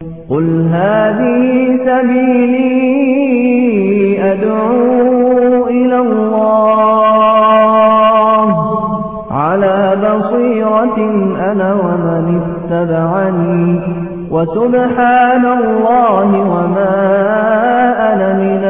قل هذه سبيلي أدعو إلى الله على بصيرة أنا ومن اتبعني وسبحان الله وما أنا من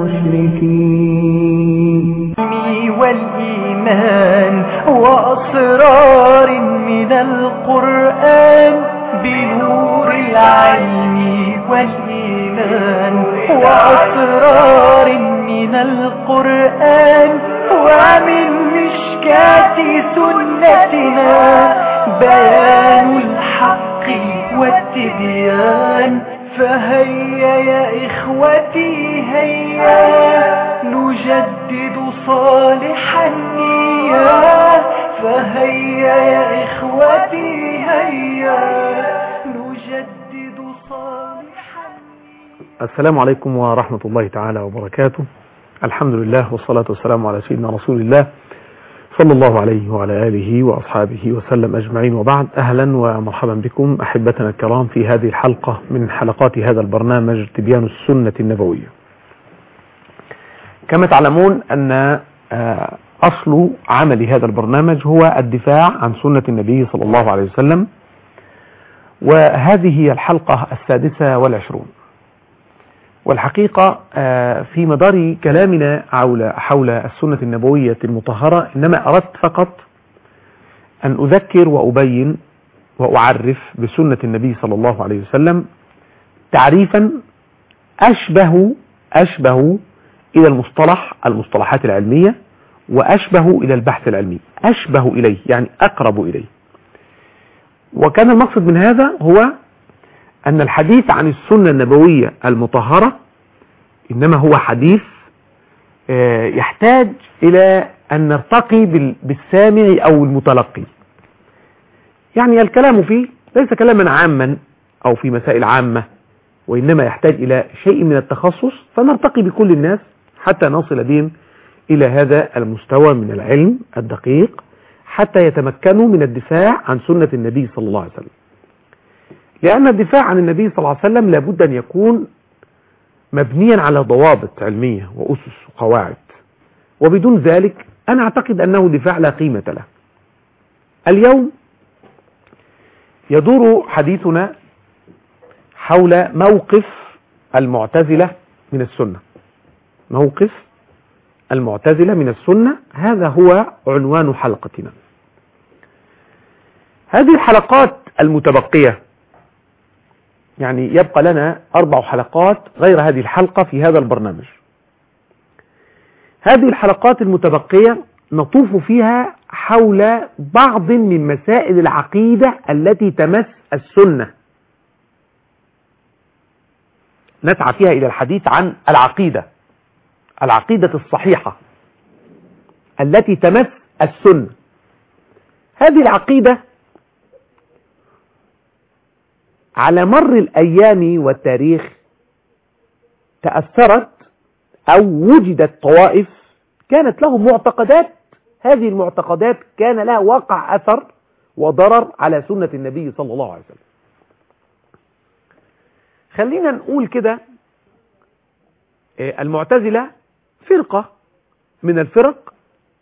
المشركين والإيمان وأسرار من القرآن بنور العلم والإيمان وأسرار من القرآن ومن مشكاة سنتنا بيان الحق والتبيان فهيا يا إخوتي هيا نجدد صالح النية فهيا يا إخوتي هيا نجدد صالح النية السلام عليكم ورحمة الله تعالى وبركاته الحمد لله والصلاة والسلام على سيدنا رسول الله صلى الله عليه وعلى آله وأصحابه وسلم أجمعين وبعد أهلا ومرحبا بكم أحبتنا الكرام في هذه الحلقة من حلقات هذا البرنامج تبيان السنة النبوية كما تعلمون أن أصل عمل هذا البرنامج هو الدفاع عن سنة النبي صلى الله عليه وسلم وهذه هي الحلقة السادسة والعشرون والحقيقة في مدار كلامنا حول حول السنة النبوية المطهرة إنما أردت فقط أن أذكر وأبين وأعرف بسنة النبي صلى الله عليه وسلم تعريفا أشبه أشبه إلى المصطلح المصطلحات العلمية وأشبه إلى البحث العلمي أشبه إليه يعني أقرب إليه وكان المقصد من هذا هو أن الحديث عن السنة النبوية المطهرة إنما هو حديث يحتاج إلى أن نرتقي بالسامع أو المتلقي يعني الكلام فيه ليس كلاما عاما أو في مسائل عامة وإنما يحتاج إلى شيء من التخصص فنرتقي بكل الناس حتى نصل بهم إلى هذا المستوى من العلم الدقيق حتى يتمكنوا من الدفاع عن سنة النبي صلى الله عليه وسلم لأن الدفاع عن النبي صلى الله عليه وسلم لابد أن يكون مبنيا على ضوابط علمية وأسس وقواعد وبدون ذلك أنا أعتقد أنه دفاع لا قيمة له اليوم يدور حديثنا حول موقف المعتزلة من السنة موقف المعتزلة من السنة هذا هو عنوان حلقتنا هذه الحلقات المتبقية يعني يبقى لنا أربع حلقات غير هذه الحلقة في هذا البرنامج هذه الحلقات المتبقية نطوف فيها حول بعض من مسائل العقيدة التي تمس السنة نسعى فيها إلى الحديث عن العقيدة العقيدة الصحيحة التي تمس السنة هذه العقيدة على مر الأيام والتاريخ تأثرت أو وجدت طوائف كانت لهم معتقدات هذه المعتقدات كان لها واقع أثر وضرر على سنة النبي صلى الله عليه وسلم خلينا نقول كده المعتزلة فرقة من الفرق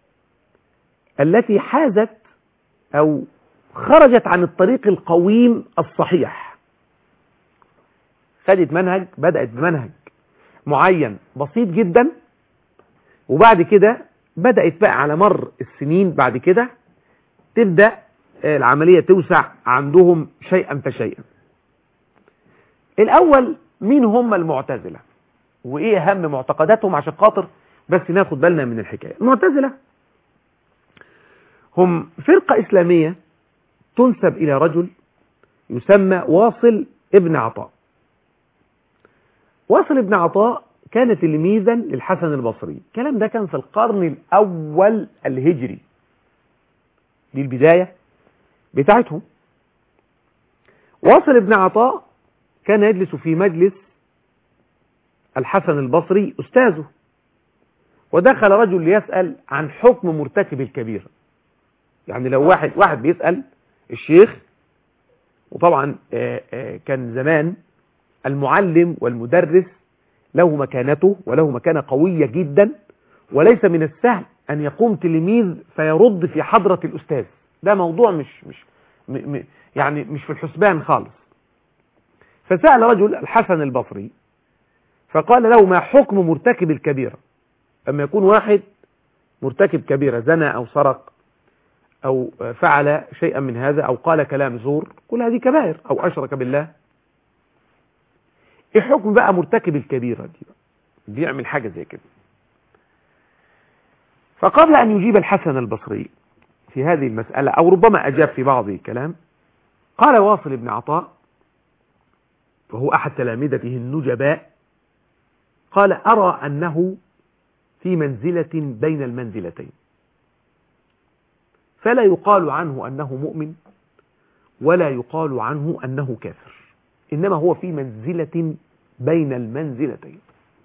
التي حازت أو خرجت عن الطريق القويم الصحيح خدت منهج بدأت بمنهج معين بسيط جدا وبعد كده بدأت بقى على مر السنين بعد كده تبدأ العملية توسع عندهم شيئا فشيئا الأول مين هم المعتزلة وإيه أهم معتقداتهم عشان خاطر بس ناخد بالنا من الحكاية المعتزلة هم فرقة إسلامية تنسب إلى رجل يسمى واصل ابن عطاء واصل ابن عطاء كان تلميذا للحسن البصري الكلام ده كان في القرن الأول الهجري دي البداية بتاعتهم واصل ابن عطاء كان يجلس في مجلس الحسن البصري أستاذه ودخل رجل ليسأل عن حكم مرتكب الكبيرة يعني لو واحد واحد بيسأل الشيخ وطبعا آآ آآ كان زمان المعلم والمدرس له مكانته وله مكانة قوية جدا وليس من السهل أن يقوم تلميذ فيرد في حضرة الأستاذ ده موضوع مش مش م م يعني مش في الحسبان خالص فسأل رجل الحسن البصري فقال له ما حكم مرتكب الكبيرة أما يكون واحد مرتكب كبيرة زنى أو سرق أو فعل شيئا من هذا أو قال كلام زور كل هذه كبائر أو أشرك بالله إيه حكم بقى مرتكب الكبيرة دي بقى بيعمل حاجة زي كده فقبل أن يجيب الحسن البصري في هذه المسألة أو ربما أجاب في بعض الكلام قال واصل بن عطاء وهو أحد تلامذته النجباء قال أرى أنه في منزلة بين المنزلتين فلا يقال عنه أنه مؤمن ولا يقال عنه أنه كافر إنما هو في منزلة بين المنزلتين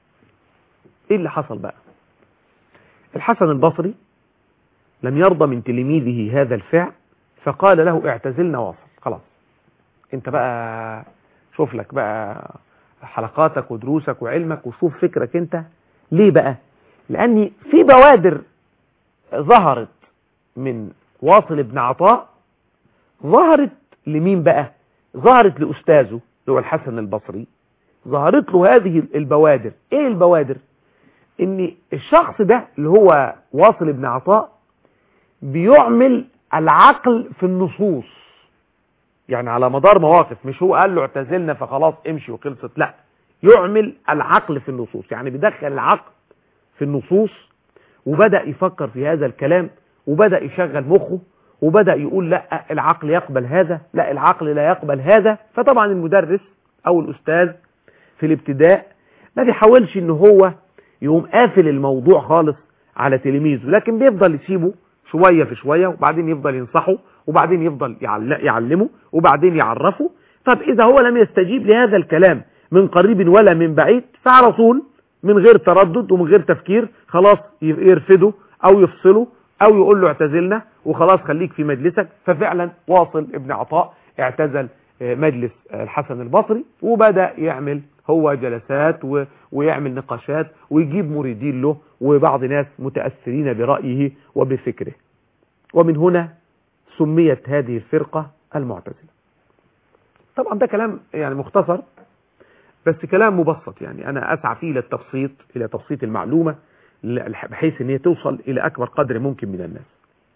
إيه اللي حصل بقى الحسن البصري لم يرضى من تلميذه هذا الفعل فقال له اعتزلنا واصل خلاص انت بقى شوف لك بقى حلقاتك ودروسك وعلمك وشوف فكرك انت ليه بقى لأن في بوادر ظهرت من واصل بن عطاء ظهرت لمين بقى ظهرت لأستاذه اللي هو الحسن البصري ظهرت له هذه البوادر ايه البوادر ان الشخص ده اللي هو واصل بن عطاء بيعمل العقل في النصوص يعني على مدار مواقف مش هو قال له اعتزلنا فخلاص امشي وخلصت لا يعمل العقل في النصوص يعني بيدخل العقل في النصوص وبدأ يفكر في هذا الكلام وبدأ يشغل مخه وبدأ يقول لا العقل يقبل هذا لا العقل لا يقبل هذا فطبعا المدرس او الاستاذ في الابتداء ما بيحاولش ان هو يقوم قافل الموضوع خالص على تلميذه لكن بيفضل يسيبه شوية في شوية وبعدين يفضل ينصحه وبعدين يفضل يعلمه وبعدين يعرفه طب إذا هو لم يستجيب لهذا الكلام من قريب ولا من بعيد فعلى طول من غير تردد ومن غير تفكير خلاص يرفده أو يفصله أو يقول له اعتزلنا وخلاص خليك في مجلسك ففعلا واصل ابن عطاء اعتزل مجلس الحسن البصري وبدأ يعمل هو جلسات و... ويعمل نقاشات ويجيب مريدين له وبعض ناس متأثرين برأيه وبفكره ومن هنا سميت هذه الفرقة المعتزلة طبعا ده كلام يعني مختصر بس كلام مبسط يعني أنا أسعى فيه إلى التبسيط إلى تبسيط المعلومة بحيث أن هي توصل إلى أكبر قدر ممكن من الناس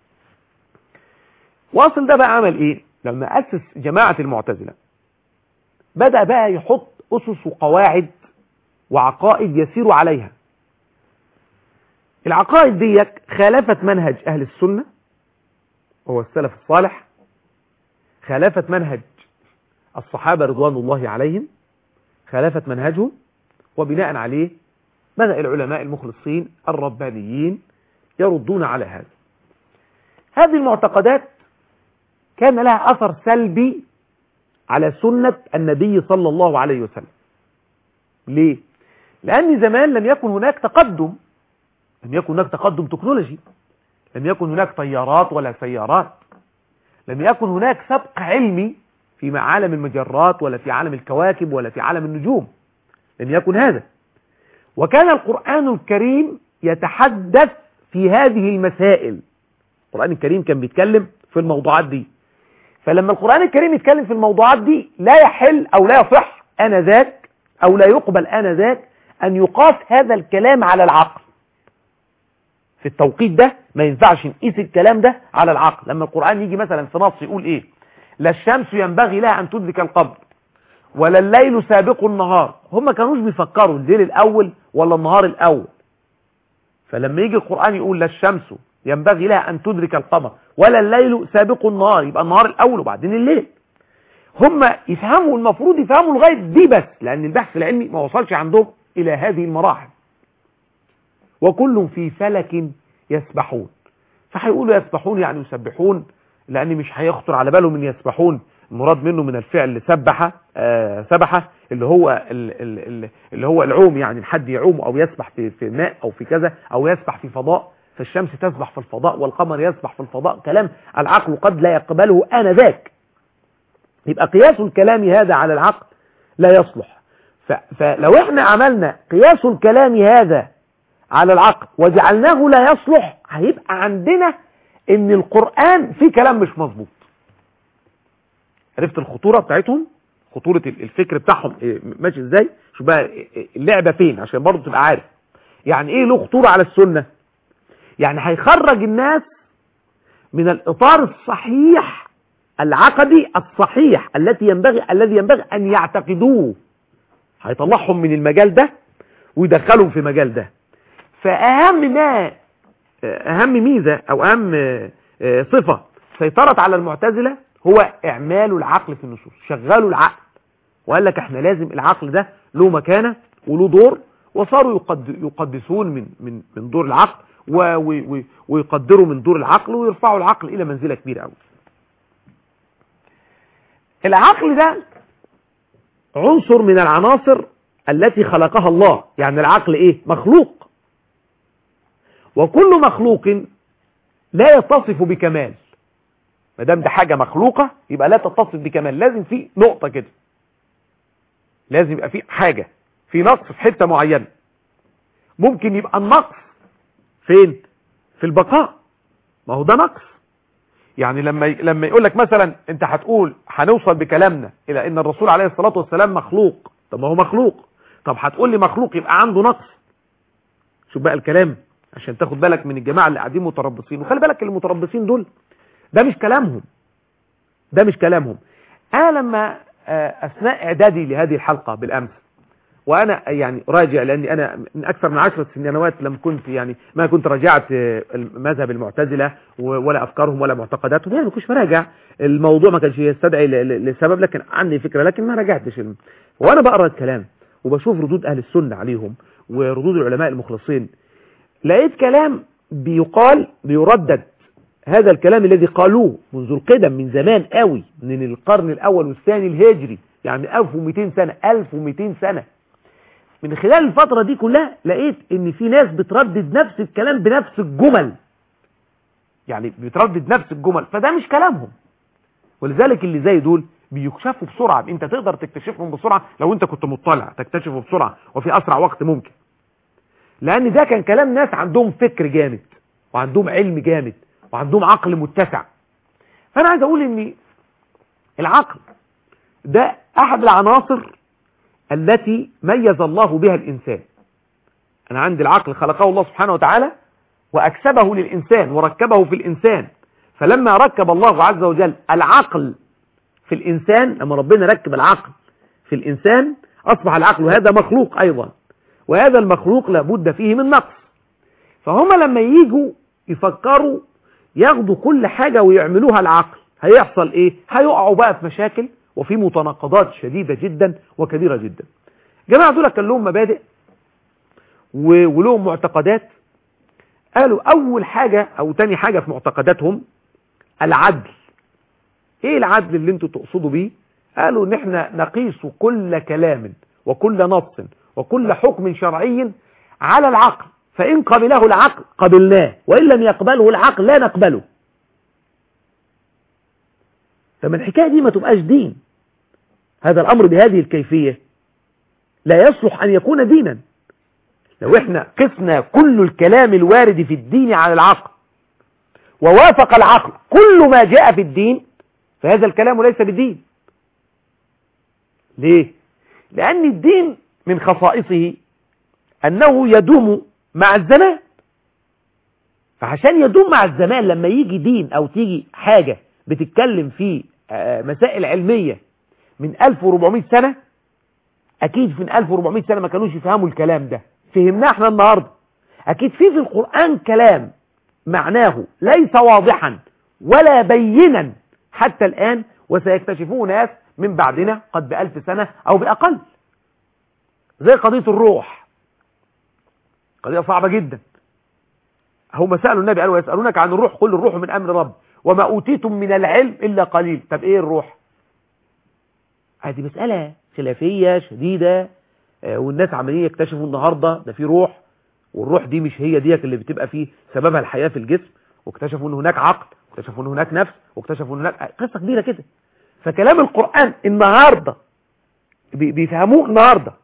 واصل ده بقى عمل إيه لما أسس جماعة المعتزلة بدأ بقى يحط أسس وقواعد وعقائد يسير عليها العقائد دي خالفت منهج أهل السنة وهو السلف الصالح خالفت منهج الصحابة رضوان الله عليهم خالفت منهجهم وبناء عليه بدأ العلماء المخلصين الربانيين يردون على هذا هذه المعتقدات كان لها أثر سلبي على سنة النبي صلى الله عليه وسلم ليه؟ لأن زمان لم يكن هناك تقدم لم يكن هناك تقدم تكنولوجي لم يكن هناك طيارات ولا سيارات لم يكن هناك سبق علمي في عالم المجرات ولا في عالم الكواكب ولا في عالم النجوم لم يكن هذا وكان القرآن الكريم يتحدث في هذه المسائل القرآن الكريم كان بيتكلم في الموضوعات دي فلما القرآن الكريم يتكلم في الموضوعات دي لا يحل أو لا يصح آنذاك أو لا يقبل آنذاك أن يقاس هذا الكلام على العقل في التوقيت ده ما ينفعش نقيس الكلام ده على العقل لما القرآن يجي مثلا في نص يقول إيه لا الشمس ينبغي لها أن تدرك القمر ولا الليل سابق النهار هم كانوش بيفكروا الليل الأول ولا النهار الأول فلما يجي القرآن يقول لا الشمس ينبغي لها أن تدرك القمر ولا الليل سابق النهار يبقى النهار الأول وبعدين الليل هم يفهموا المفروض يفهموا لغاية دي بس لأن البحث العلمي ما وصلش عندهم إلى هذه المراحل وكل في فلك يسبحون فهيقولوا يسبحون يعني يسبحون لأن مش هيخطر على بالهم ان يسبحون المراد منه من الفعل سبح آه سبح اللي هو اللي هو العوم يعني حد يعوم او يسبح في في ماء او في كذا او يسبح في فضاء فالشمس تسبح في الفضاء والقمر يسبح في الفضاء كلام العقل قد لا يقبله آنذاك يبقى قياس الكلام هذا على العقل لا يصلح ف- فلو احنا عملنا قياس الكلام هذا على العقل وجعلناه لا يصلح هيبقى عندنا ان القرآن فيه كلام مش مظبوط عرفت الخطورة بتاعتهم خطورة ال- الفكر بتاعهم إيه، ماشي ازاي شو بقى إيه، اللعبة فين عشان برضه تبقى عارف يعني ايه له خطورة على السنة يعني هيخرج الناس من الاطار الصحيح العقدي الصحيح التي ينبغي الذي ينبغي ان يعتقدوه هيطلعهم من المجال ده ويدخلهم في مجال ده فاهم ما اهم ميزة او اهم آه، صفة سيطرت على المعتزلة هو اعمال العقل في النصوص شغلوا العقل وقال لك احنا لازم العقل ده له مكانة وله دور وصاروا يقد- يقدسون من من من دور العقل و- و- و- ويقدروا من دور العقل ويرفعوا العقل الى منزلة كبيرة قوي العقل ده عنصر من العناصر التي خلقها الله يعني العقل ايه مخلوق وكل مخلوق لا يتصف بكمال ما دام ده حاجه مخلوقه يبقى لا تتصف بكمال لازم في نقطه كده لازم يبقى في حاجه في نقص في حته معينه ممكن يبقى النقص فين في البقاء ما هو ده نقص يعني لما لما يقول لك مثلا انت هتقول هنوصل بكلامنا الى ان الرسول عليه الصلاه والسلام مخلوق طب ما هو مخلوق طب هتقول لي مخلوق يبقى عنده نقص شوف بقى الكلام عشان تاخد بالك من الجماعه اللي قاعدين متربصين وخلي بالك المتربصين دول ده مش كلامهم ده مش كلامهم انا لما آه، اثناء اعدادي لهذه الحلقه بالامس وانا يعني راجع لاني انا من اكثر من عشرة سنوات لم كنت يعني ما كنت راجعت آه، مذهب المعتزله و- ولا افكارهم ولا معتقداتهم يعني ما كنتش مراجع الموضوع ما كانش يستدعي ل- ل- لسبب لكن عندي فكره لكن ما راجعتش الم- وانا بقرا الكلام وبشوف ردود اهل السنه عليهم وردود العلماء المخلصين لقيت كلام بيقال بيردد هذا الكلام الذي قالوه منذ القدم من زمان قوي من القرن الاول والثاني الهجري يعني 1200 سنه 1200 سنه من خلال الفترة دي كلها لقيت ان في ناس بتردد نفس الكلام بنفس الجمل يعني بتردد نفس الجمل فده مش كلامهم ولذلك اللي زي دول بيكشفوا بسرعة انت تقدر تكتشفهم بسرعة لو انت كنت مطلع تكتشفه بسرعة وفي اسرع وقت ممكن لان ده كان كلام ناس عندهم فكر جامد وعندهم علم جامد وعندهم عقل متسع فانا عايز اقول ان العقل ده احد العناصر التي ميز الله بها الإنسان أنا عندي العقل خلقه الله سبحانه وتعالى وأكسبه للإنسان وركبه في الإنسان فلما ركب الله عز وجل العقل في الإنسان لما ربنا ركب العقل في الإنسان أصبح العقل وهذا مخلوق أيضا وهذا المخلوق لابد فيه من نقص فهم لما يجوا يفكروا ياخدوا كل حاجة ويعملوها العقل هيحصل ايه هيقعوا بقى في مشاكل وفي متناقضات شديدة جدا وكبيرة جدا جماعة دول كان لهم مبادئ و- ولهم معتقدات قالوا اول حاجة او تاني حاجة في معتقداتهم العدل ايه العدل اللي انتوا تقصدوا بيه قالوا ان احنا نقيس كل كلام وكل نص وكل حكم شرعي على العقل فإن قبله العقل قبلناه وإن لم يقبله العقل لا نقبله فما الحكاية دي ما تبقاش دين هذا الأمر بهذه الكيفية لا يصلح أن يكون دينا لو احنا قسنا كل الكلام الوارد في الدين على العقل ووافق العقل كل ما جاء في الدين فهذا الكلام ليس بالدين ليه لأن الدين من خصائصه أنه يدوم مع الزمان فعشان يدوم مع الزمان لما يجي دين أو تيجي حاجة بتتكلم في آه، مسائل علمية من 1400 سنة أكيد من 1400 سنة ما كانوش يفهموا الكلام ده فهمناه احنا النهاردة أكيد في في القرآن كلام معناه ليس واضحا ولا بينا حتى الآن وسيكتشفوه ناس من بعدنا قد بألف سنة أو بأقل زي قضية الروح قضية صعبة جدا هم سألوا النبي قالوا يسألونك عن الروح قل الروح من أمر رب وما أوتيتم من العلم إلا قليل طب إيه الروح هذه مسألة خلافية شديدة آه، والناس عمالين يكتشفوا النهاردة ده في روح والروح دي مش هي ديت اللي بتبقى فيه سببها الحياة في الجسم واكتشفوا ان هناك عقل واكتشفوا ان هناك نفس واكتشفوا ان هناك قصة كبيرة كده فكلام القرآن النهاردة بي- بيفهموه النهاردة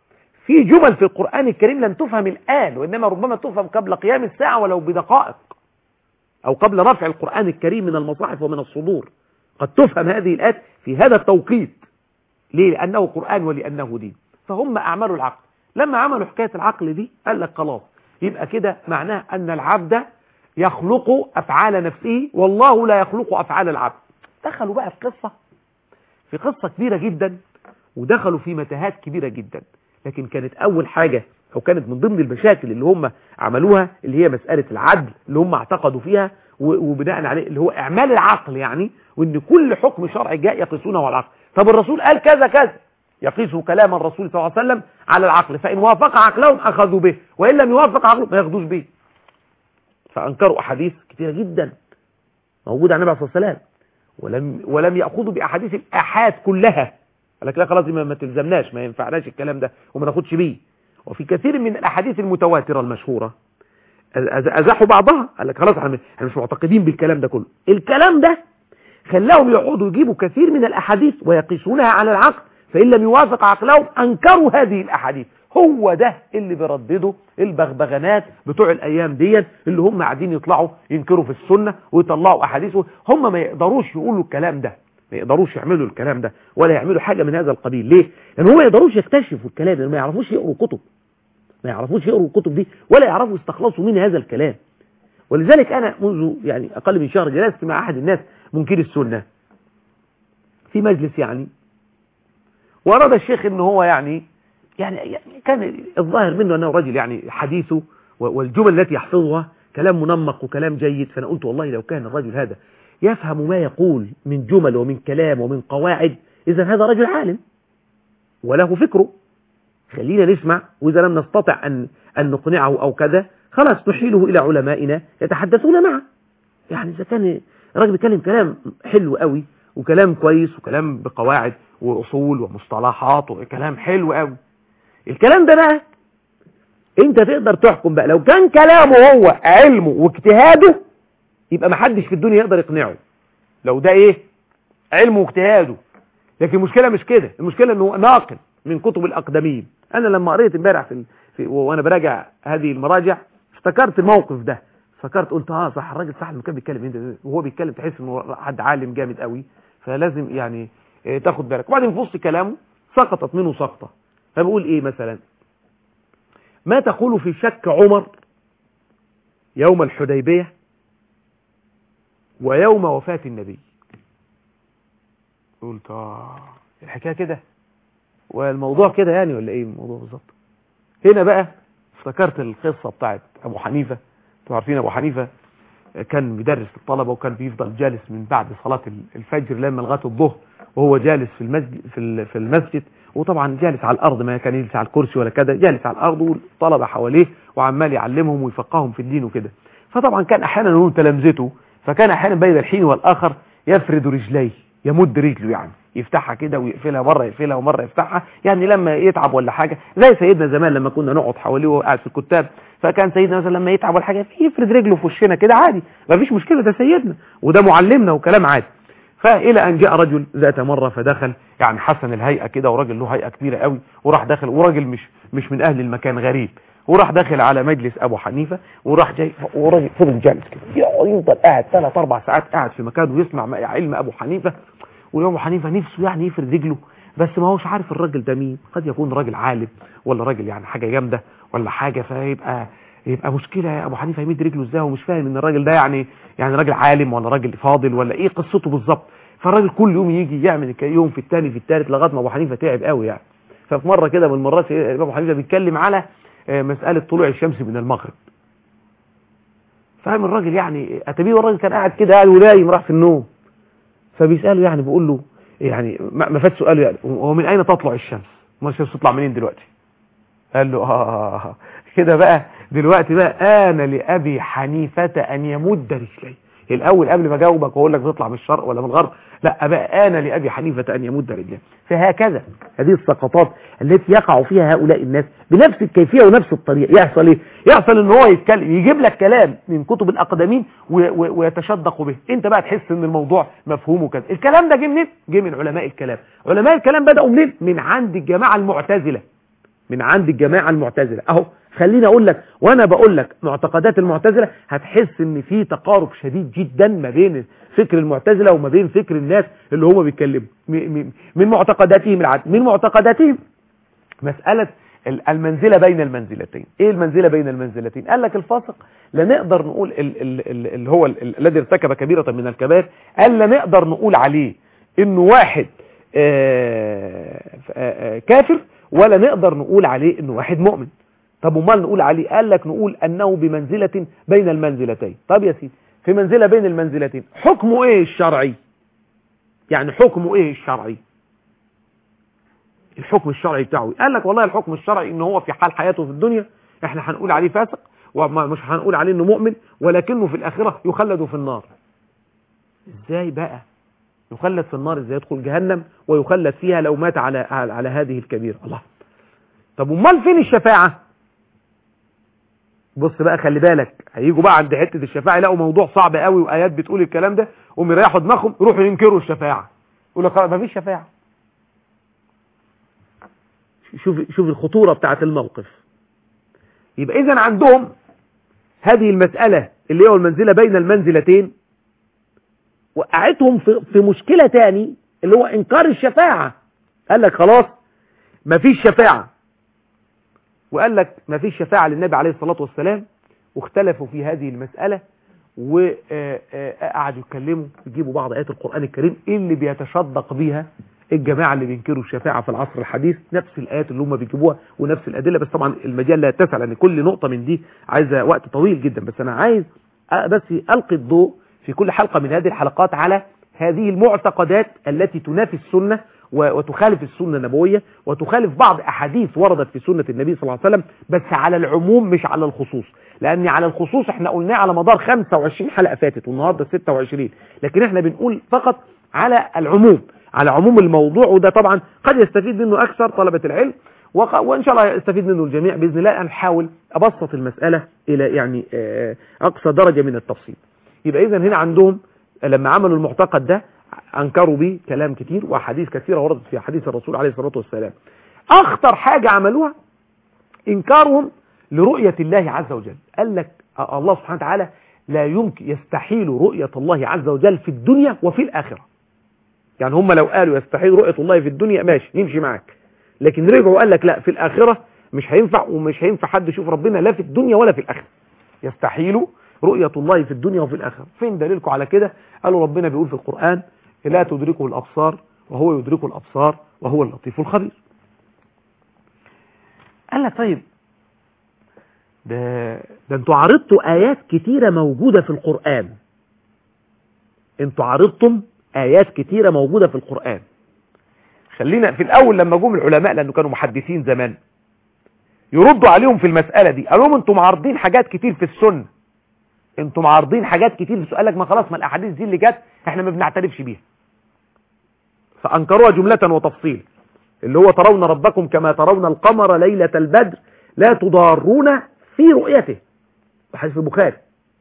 في جمل في القرآن الكريم لن تفهم الآن وإنما ربما تفهم قبل قيام الساعة ولو بدقائق أو قبل رفع القرآن الكريم من المصاحف ومن الصدور قد تفهم هذه الآيات في هذا التوقيت ليه؟ لأنه قرآن ولأنه دين فهم أعملوا العقل لما عملوا حكاية العقل دي قال لك خلاص يبقى كده معناه أن العبد يخلق أفعال نفسه والله لا يخلق أفعال العبد دخلوا بقى في قصة في قصة كبيرة جدا ودخلوا في متاهات كبيرة جدا لكن كانت أول حاجة أو كانت من ضمن المشاكل اللي هم عملوها اللي هي مسألة العدل اللي هم اعتقدوا فيها وبناء عليه اللي هو إعمال العقل يعني وإن كل حكم شرعي جاء يقيسونه على العقل طب الرسول قال كذا كذا يقيسوا كلام الرسول صلى الله عليه وسلم على العقل فإن وافق عقلهم أخذوا به وإن لم يوافق عقلهم ما ياخدوش به فأنكروا أحاديث كثيرة جدا موجودة عن النبي صلى الله عليه وسلم ولم ولم يأخذوا بأحاديث الآحاد كلها قال لك لا خلاص ما, ما تلزمناش ما ينفعناش الكلام ده وما ناخدش بيه وفي كثير من الأحاديث المتواترة المشهورة أزاحوا بعضها قال لك خلاص احنا مش معتقدين بالكلام ده كله الكلام ده خلاهم يقعدوا يجيبوا كثير من الأحاديث ويقيسونها على العقل فإن لم يوافق عقلهم أنكروا هذه الأحاديث هو ده اللي بيرددوا البغبغانات بتوع الأيام دي اللي هم قاعدين يطلعوا ينكروا في السنة ويطلعوا أحاديث هم ما يقدروش يقولوا الكلام ده ما يقدروش يعملوا الكلام ده ولا يعملوا حاجة من هذا القبيل ليه؟ لأن هم ما يقدروش يكتشفوا الكلام لأن ما يعرفوش يقروا كتب ما يعرفوش يقروا الكتب دي ولا يعرفوا يستخلصوا من هذا الكلام ولذلك أنا منذ يعني أقل من شهر جلست مع أحد الناس منكر السنة في مجلس يعني وأراد الشيخ ان هو يعني يعني كان الظاهر منه أنه رجل يعني حديثه والجمل التي يحفظها كلام منمق وكلام جيد فأنا قلت والله لو كان الرجل هذا يفهم ما يقول من جمل ومن كلام ومن قواعد إذا هذا رجل عالم وله فكره خلينا نسمع وإذا لم نستطع أن, أن نقنعه أو كذا خلاص نحيله إلى علمائنا يتحدثون معه يعني إذا كان الراجل بيتكلم كلام حلو قوي وكلام كويس وكلام بقواعد وأصول ومصطلحات وكلام حلو قوي الكلام ده بقى انت تقدر تحكم بقى لو كان كلامه هو علمه واجتهاده يبقى ما حدش في الدنيا يقدر يقنعه لو ده ايه علمه واجتهاده لكن المشكلة مش كده المشكلة انه ناقل من كتب الاقدمين انا لما قريت امبارح في, في وانا براجع هذه المراجع افتكرت الموقف ده افتكرت قلت اه صح الراجل صح كان بيتكلم انت وهو بيتكلم تحس انه حد عالم جامد قوي فلازم يعني اه تاخد بالك وبعدين في وسط كلامه سقطت منه سقطه فبقول ايه مثلا ما تقول في شك عمر يوم الحديبية ويوم وفاة النبي قلت اه الحكاية كده والموضوع كده يعني ولا ايه الموضوع بالظبط هنا بقى افتكرت القصة بتاعت ابو حنيفة انتوا عارفين ابو حنيفة كان بيدرس الطلبة وكان بيفضل جالس من بعد صلاة الفجر لما لغايه الظهر وهو جالس في المسجد في المسجد وطبعا جالس على الارض ما كان يجلس على الكرسي ولا كده جالس على الارض والطلبه حواليه وعمال يعلمهم ويفقههم في الدين وكده فطبعا كان احيانا هو تلامذته فكان احيانا بين الحين والاخر يفرد رجليه يمد رجله يعني يفتحها كده ويقفلها مره يقفلها ومره يفتحها يعني لما يتعب ولا حاجه زي سيدنا زمان لما كنا نقعد حواليه وهو قاعد في الكتاب فكان سيدنا مثلا لما يتعب ولا حاجه يفرد رجله في وشنا كده عادي ما فيش مشكله ده سيدنا وده معلمنا وكلام عادي فإلى أن جاء رجل ذات مرة فدخل يعني حسن الهيئة كده وراجل له هيئة كبيرة قوي وراح داخل وراجل مش مش من أهل المكان غريب وراح داخل على مجلس أبو حنيفة وراح جاي وراجل فضل جالس كده يفضل قاعد ثلاث أربع ساعات قاعد في مكانه ويسمع علم أبو حنيفة وأبو حنيفة نفسه يعني يفرد رجله بس ما هوش عارف الراجل ده مين قد يكون راجل عالم ولا راجل يعني حاجة جامدة ولا حاجة فيبقى يبقى مشكلة يا ابو حنيفه يمد رجله ازاي ومش فاهم ان الراجل ده يعني يعني راجل عالم ولا راجل فاضل ولا ايه قصته بالظبط فالراجل كل يوم يجي يعمل يوم في الثاني في الثالث لغايه ما ابو حنيفه تعب قوي يعني ففي مره كده من المرات ابو حنيفه بيتكلم على مساله طلوع الشمس من المغرب فاهم الراجل يعني اتبيه الراجل كان قاعد كده قاعد ونايم راح في النوم فبيساله يعني بيقول له يعني ما فات سؤاله يعني هو من اين تطلع الشمس ما الشمس تطلع منين دلوقتي قال له اه كده بقى دلوقتي بقى آن لأبي حنيفة أن يمد رجليه الأول قبل ما أجاوبك وأقول لك بتطلع من الشرق ولا من الغرب لا بقى آن لأبي حنيفة أن يمد رجليه فهكذا هذه السقطات التي يقع فيها هؤلاء الناس بنفس الكيفية ونفس الطريقة يحصل إيه؟ يحصل إن هو يتكلم يجيب لك كلام من كتب الأقدمين ويتشدق به أنت بقى تحس إن الموضوع مفهومه كذا الكلام ده جه منين؟ جه من علماء الكلام علماء الكلام بدأوا منين؟ من عند الجماعة المعتزلة من عند الجماعة المعتزلة اهو خليني اقول لك وانا بقول لك معتقدات المعتزلة هتحس ان في تقارب شديد جدا ما بين فكر المعتزلة وما بين فكر الناس اللي هم بيتكلموا م- م- من معتقداتهم العد من معتقداتهم مسألة ال- المنزلة بين المنزلتين ايه المنزلة بين المنزلتين قال لك الفاسق لا نقدر نقول ال- ال- ال- اللي هو ال- ال- الذي ارتكب كبيرة من الكبائر قال لا نقدر نقول عليه انه واحد آه، آه، آه، كافر ولا نقدر نقول عليه انه واحد مؤمن طب امال نقول عليه قال لك نقول انه بمنزلة بين المنزلتين طب يا سيدي في منزلة بين المنزلتين حكمه ايه الشرعي يعني حكمه ايه الشرعي الحكم الشرعي بتاعه قال لك والله الحكم الشرعي ان هو في حال حياته في الدنيا احنا هنقول عليه فاسق ومش هنقول عليه انه مؤمن ولكنه في الاخرة يخلد في النار ازاي بقى يخلد في النار ازاي يدخل جهنم ويخلد فيها لو مات على على, على هذه الكبيرة الله طب امال فين الشفاعة بص بقى خلي بالك هيجوا بقى عند حتة الشفاعة يلاقوا موضوع صعب قوي وايات بتقول الكلام ده وهم يريحوا دماغهم يروحوا ينكروا الشفاعة يقول لك خلاص مفيش شفاعة شوف شوف الخطورة بتاعت الموقف يبقى اذا عندهم هذه المسألة اللي هو المنزلة بين المنزلتين وقعتهم في, في مشكلة تاني اللي هو انكار الشفاعة قال لك خلاص مفيش شفاعة وقال لك مفيش شفاعة للنبي عليه الصلاة والسلام واختلفوا في هذه المسألة وقعدوا يتكلموا يجيبوا بعض آيات القرآن الكريم اللي بيتشدق بيها الجماعة اللي بينكروا الشفاعة في العصر الحديث نفس الآيات اللي هم بيجيبوها ونفس الأدلة بس طبعا المجال لا يتسع لأن كل نقطة من دي عايزة وقت طويل جدا بس أنا عايز بس ألقي الضوء في كل حلقة من هذه الحلقات على هذه المعتقدات التي تنافي السنة وتخالف السنة النبوية وتخالف بعض أحاديث وردت في سنة النبي صلى الله عليه وسلم بس على العموم مش على الخصوص لأن على الخصوص احنا قلناه على مدار 25 حلقة فاتت والنهاردة 26 لكن احنا بنقول فقط على العموم على عموم الموضوع وده طبعا قد يستفيد منه أكثر طلبة العلم وإن شاء الله يستفيد منه الجميع بإذن الله أن نحاول أبسط المسألة إلى يعني أقصى درجة من التفصيل يبقى إذا هنا عندهم لما عملوا المعتقد ده أنكروا به كلام كتير وأحاديث كثيرة وردت في حديث الرسول عليه الصلاة والسلام أخطر حاجة عملوها إنكارهم لرؤية الله عز وجل قال لك الله سبحانه وتعالى لا يمكن يستحيل رؤية الله عز وجل في الدنيا وفي الآخرة يعني هم لو قالوا يستحيل رؤية الله في الدنيا ماشي نمشي معاك لكن رجعوا قال لك لا في الآخرة مش هينفع ومش هينفع حد يشوف ربنا لا في الدنيا ولا في الآخرة يستحيل رؤية الله في الدنيا وفي الآخرة فين دليلكم على كده قالوا ربنا بيقول في القرآن لا تدركه الأبصار وهو يدرك الأبصار وهو اللطيف الخبير قال لك طيب ده, ده انتوا عرضتوا آيات كتيرة موجودة في القرآن انتوا عرضتم آيات كتيرة موجودة في القرآن خلينا في الأول لما جم العلماء لأنه كانوا محدثين زمان يردوا عليهم في المسألة دي قالوا لهم انتوا معارضين حاجات كتير في السنة انتوا معارضين حاجات كتير في سؤال لك ما خلاص ما الأحاديث دي اللي جت احنا ما بنعترفش بيها فأنكروها جملة وتفصيل اللي هو ترون ربكم كما ترون القمر ليلة البدر لا تضارون في رؤيته حديث البخاري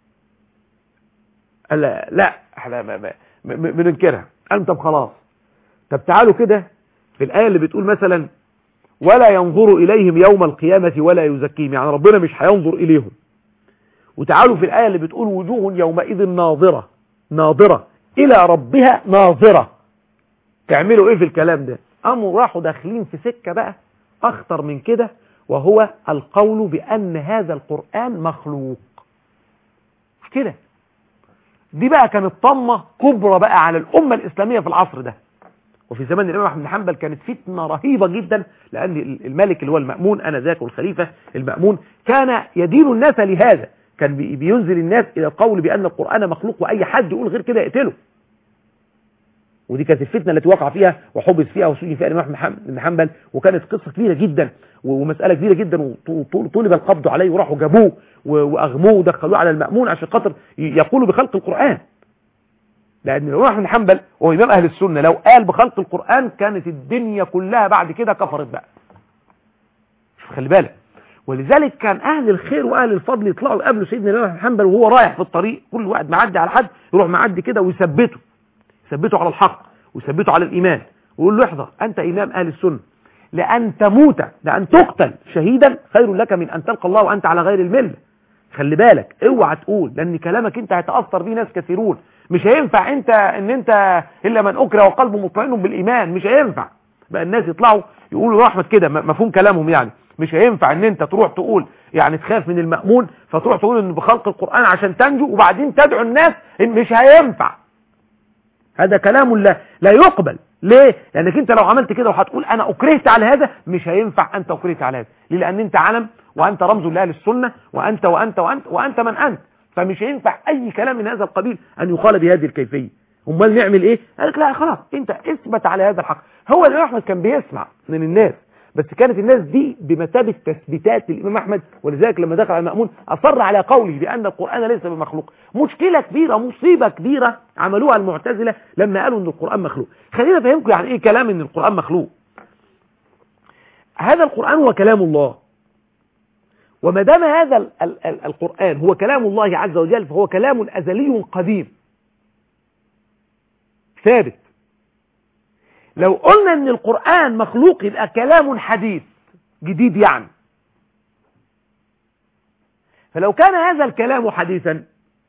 قال لا, لا احنا بننكرها قال طب خلاص طب تعالوا كده في الآية اللي بتقول مثلا ولا ينظر إليهم يوم القيامة ولا يزكيهم يعني ربنا مش هينظر إليهم وتعالوا في الآية اللي بتقول وجوه يومئذ ناظرة ناظرة إلى ربها ناظرة تعملوا إيه في الكلام ده قاموا راحوا داخلين في سكة بقى أخطر من كده وهو القول بأن هذا القرآن مخلوق مش كده دي بقى كانت طمة كبرى بقى على الأمة الإسلامية في العصر ده وفي زمان الإمام أحمد بن حنبل كانت فتنة رهيبة جدا لأن الملك اللي هو المأمون أنا ذاك والخليفة المأمون كان يدين الناس لهذا كان بينزل الناس إلى القول بأن القرآن مخلوق وأي حد يقول غير كده يقتله ودي كانت الفتنة التي وقع فيها وحبس فيها وسجن فيها الإمام أحمد بن حنبل وكانت قصة كبيرة جدا ومسألة كبيرة جدا وطلب القبض عليه وراحوا جابوه وأغموه ودخلوه على المأمون عشان خاطر يقولوا بخلق القرآن لأن الإمام أحمد بن حنبل وهو إمام أهل السنة لو قال بخلق القرآن كانت الدنيا كلها بعد كده كفرت بقى خلي بالك ولذلك كان أهل الخير وأهل الفضل يطلعوا يقابلوا سيدنا الإمام أحمد بن حنبل وهو رايح في الطريق كل واحد معدي على حد يروح معدي كده ويثبته يثبته على الحق ويثبته على الإيمان ويقول له احذر أنت إمام أهل السنة لأن تموت لأن تقتل شهيدا خير لك من أن تلقى الله وأنت على غير الملة خلي بالك اوعى تقول لأن كلامك انت هيتأثر به ناس كثيرون مش هينفع انت ان انت الا من اكره وقلبه مطمئن بالايمان مش هينفع بقى الناس يطلعوا يقولوا رحمة كده م- مفهوم كلامهم يعني مش هينفع ان انت تروح تقول يعني تخاف من المأمون فتروح تقول ان بخلق القرآن عشان تنجو وبعدين تدعو الناس ان مش هينفع هذا كلام لا لا يقبل ليه لانك انت لو عملت كده وهتقول انا اكرهت على هذا مش هينفع انت اكرهت على هذا ليه لان انت علم وانت رمز لاهل السنه وانت وانت وانت وانت من انت فمش هينفع اي كلام من هذا القبيل ان يقال بهذه الكيفيه امال نعمل ايه قال لك لا خلاص انت اثبت على هذا الحق هو الامام احمد كان بيسمع من الناس بس كانت الناس دي بمثابه تثبيتات الامام احمد ولذلك لما دخل على المامون اصر على قوله بان القران ليس بمخلوق مشكله كبيره مصيبه كبيره عملوها المعتزله لما قالوا ان القران مخلوق خلينا افهمكم يعني ايه كلام ان القران مخلوق هذا القران هو كلام الله وما دام هذا ال ال ال القران هو كلام الله عز وجل فهو كلام ازلي قديم ثابت لو قلنا ان القرآن مخلوق يبقى كلام حديث جديد يعني فلو كان هذا الكلام حديثا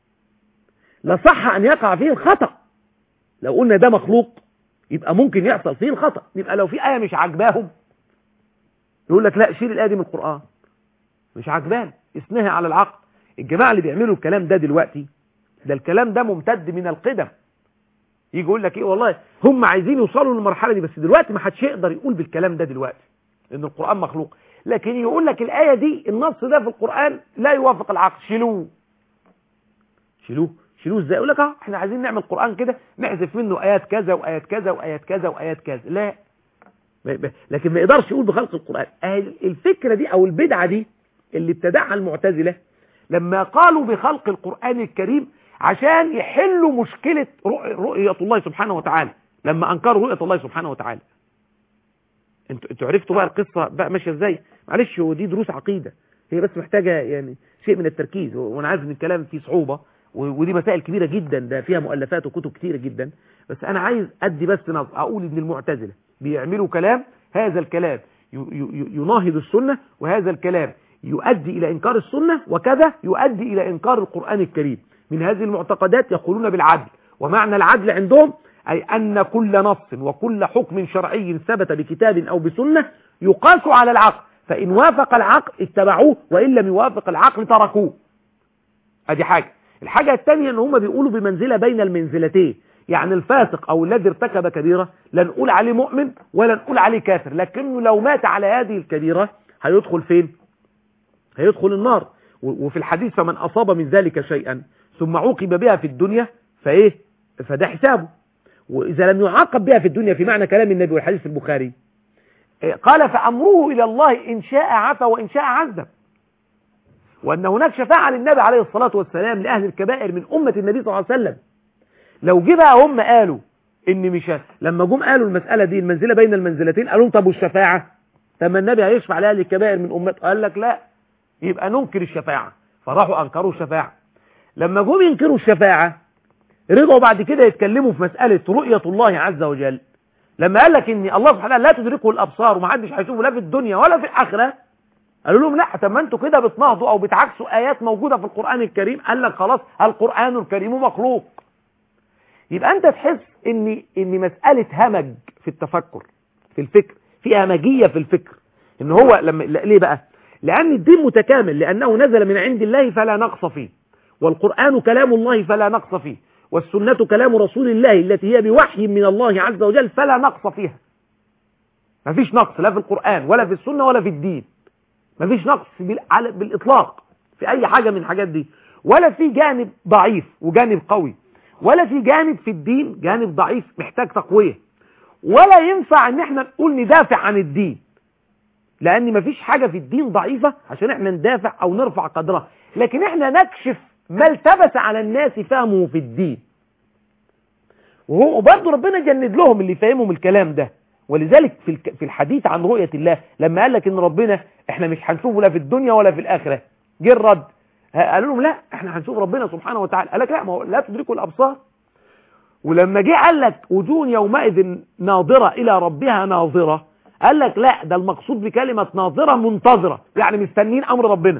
لصح ان يقع فيه الخطأ لو قلنا ده مخلوق يبقى ممكن يحصل فيه الخطأ يبقى لو في آية مش عاجباهم يقول لك لا شيل الآية دي من القرآن مش عاجبان اسمها على العقل الجماعة اللي بيعملوا الكلام ده دلوقتي ده الكلام ده ممتد من القدم يجي يقول لك ايه والله هم عايزين يوصلوا للمرحله دي بس دلوقتي ما حدش يقدر يقول بالكلام ده دلوقتي لان القران مخلوق لكن يقول لك الايه دي النص ده في القران لا يوافق العقل شيلوه شيلوه شيلوه ازاي يقول لك اه احنا عايزين نعمل قران كده نحذف منه ايات كذا وايات كذا وايات كذا وايات كذا لا لكن ما يقدرش يقول بخلق القران الفكره دي او البدعه دي اللي ابتدعها المعتزله لما قالوا بخلق القران الكريم عشان يحلوا مشكلة رؤية الله سبحانه وتعالى لما أنكروا رؤية الله سبحانه وتعالى انتوا انتوا عرفتوا بقى القصة بقى ماشية ازاي معلش هو دي دروس عقيدة هي بس محتاجة يعني شيء من التركيز وانا عارف ان الكلام فيه صعوبة ودي مسائل كبيرة جدا ده فيها مؤلفات وكتب كتيرة جدا بس انا عايز ادي بس نظر اقول ان المعتزلة بيعملوا كلام هذا الكلام يناهض السنة وهذا الكلام يؤدي الى انكار السنة وكذا يؤدي الى انكار القرآن الكريم من هذه المعتقدات يقولون بالعدل ومعنى العدل عندهم أي أن كل نص وكل حكم شرعي ثبت بكتاب أو بسنة يقاس على العقل فإن وافق العقل اتبعوه وإن لم يوافق العقل تركوه ادي حاجة الحاجة الثانية ان هم بيقولوا بمنزلة بين المنزلتين يعني الفاسق او الذي ارتكب كبيرة لا نقول عليه مؤمن ولا نقول عليه كافر لكنه لو مات على هذه الكبيرة هيدخل فين هيدخل النار وفي الحديث فمن أصاب من ذلك شيئا ثم عوقب بها في الدنيا فايه فده حسابه واذا لم يعاقب بها في الدنيا في معنى كلام النبي والحديث في البخاري قال فامره الى الله ان شاء عفى وان شاء عذب وان هناك شفاعه للنبي عليه الصلاه والسلام لاهل الكبائر من امه النبي صلى الله عليه وسلم لو جه بقى هم قالوا ان مش لما جم قالوا المساله دي المنزله بين المنزلتين قالوا طب والشفاعه طب ما النبي هيشفع لاهل الكبائر من امته قال لك لا يبقى ننكر الشفاعه فراحوا انكروا الشفاعه لما جم ينكروا الشفاعة رجعوا بعد كده يتكلموا في مسألة رؤية الله عز وجل لما قال لك ان الله سبحانه لا تدركه الابصار ومحدش هيشوفه لا في الدنيا ولا في الاخره قالوا لهم لا طب ما انتوا كده بتناهضوا او بتعكسوا ايات موجوده في القران الكريم قال لك خلاص القران الكريم مخلوق يبقى انت تحس ان ان مساله همج في التفكر في الفكر في همجيه في الفكر ان هو لما ليه بقى لان الدين متكامل لانه نزل من عند الله فلا نقص فيه والقرآن كلام الله فلا نقص فيه والسنة كلام رسول الله التي هي بوحي من الله عز وجل فلا نقص فيها ما فيش نقص لا في القرآن ولا في السنة ولا في الدين ما فيش نقص بالإطلاق في أي حاجة من الحاجات دي ولا في جانب ضعيف وجانب قوي ولا في جانب في الدين جانب ضعيف محتاج تقوية ولا ينفع ان احنا نقول ندافع عن الدين لان ما فيش حاجة في الدين ضعيفة عشان احنا ندافع او نرفع قدرها لكن احنا نكشف ما التبس على الناس فهمه في الدين وهو برضه ربنا جند لهم اللي فهمهم الكلام ده ولذلك في في الحديث عن رؤية الله لما قال لك ان ربنا احنا مش هنشوفه لا في الدنيا ولا في الاخره جه الرد قالوا لهم لا احنا هنشوف ربنا سبحانه وتعالى قال لك لا ما هو لا تدركوا الابصار ولما جه قال لك وجوه يومئذ ناظره الى ربها ناظره قال لك لا ده المقصود بكلمة ناظرة منتظرة يعني مستنين امر ربنا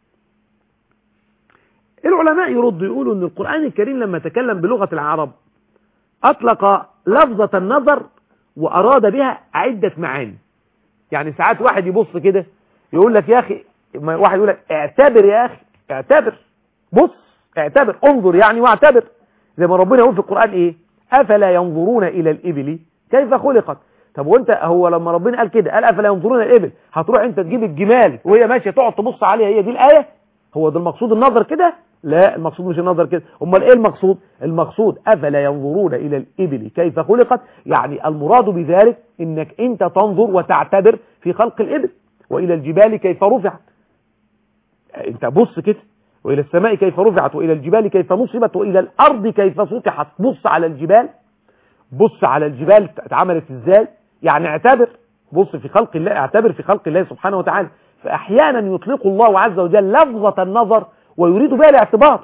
العلماء يردوا يقولوا ان القرآن الكريم لما تكلم بلغة العرب اطلق لفظة النظر واراد بها عدة معاني يعني ساعات واحد يبص كده يقول لك يا اخي واحد يقول لك اعتبر يا اخي اعتبر بص اعتبر انظر يعني واعتبر زي ما ربنا يقول في القرآن ايه افلا ينظرون الى الابل كيف خلقت طب وانت هو لما ربنا قال كده قال افلا ينظرون الى الابل هتروح انت تجيب الجمال وهي ماشيه تقعد تبص عليها هي دي الايه هو ده المقصود النظر كده لا المقصود مش النظر كده امال ايه المقصود المقصود افلا ينظرون الى الابل كيف خلقت يعني المراد بذلك انك انت تنظر وتعتبر في خلق الابل والى الجبال كيف رفعت انت بص كده والى السماء كيف رفعت والى الجبال كيف نصبت والى الارض كيف سطحت بص على الجبال بص على الجبال اتعملت ازاي يعني اعتبر بص في خلق الله اعتبر في خلق الله سبحانه وتعالى فاحيانا يطلق الله عز وجل لفظة النظر ويريد بها الاعتبار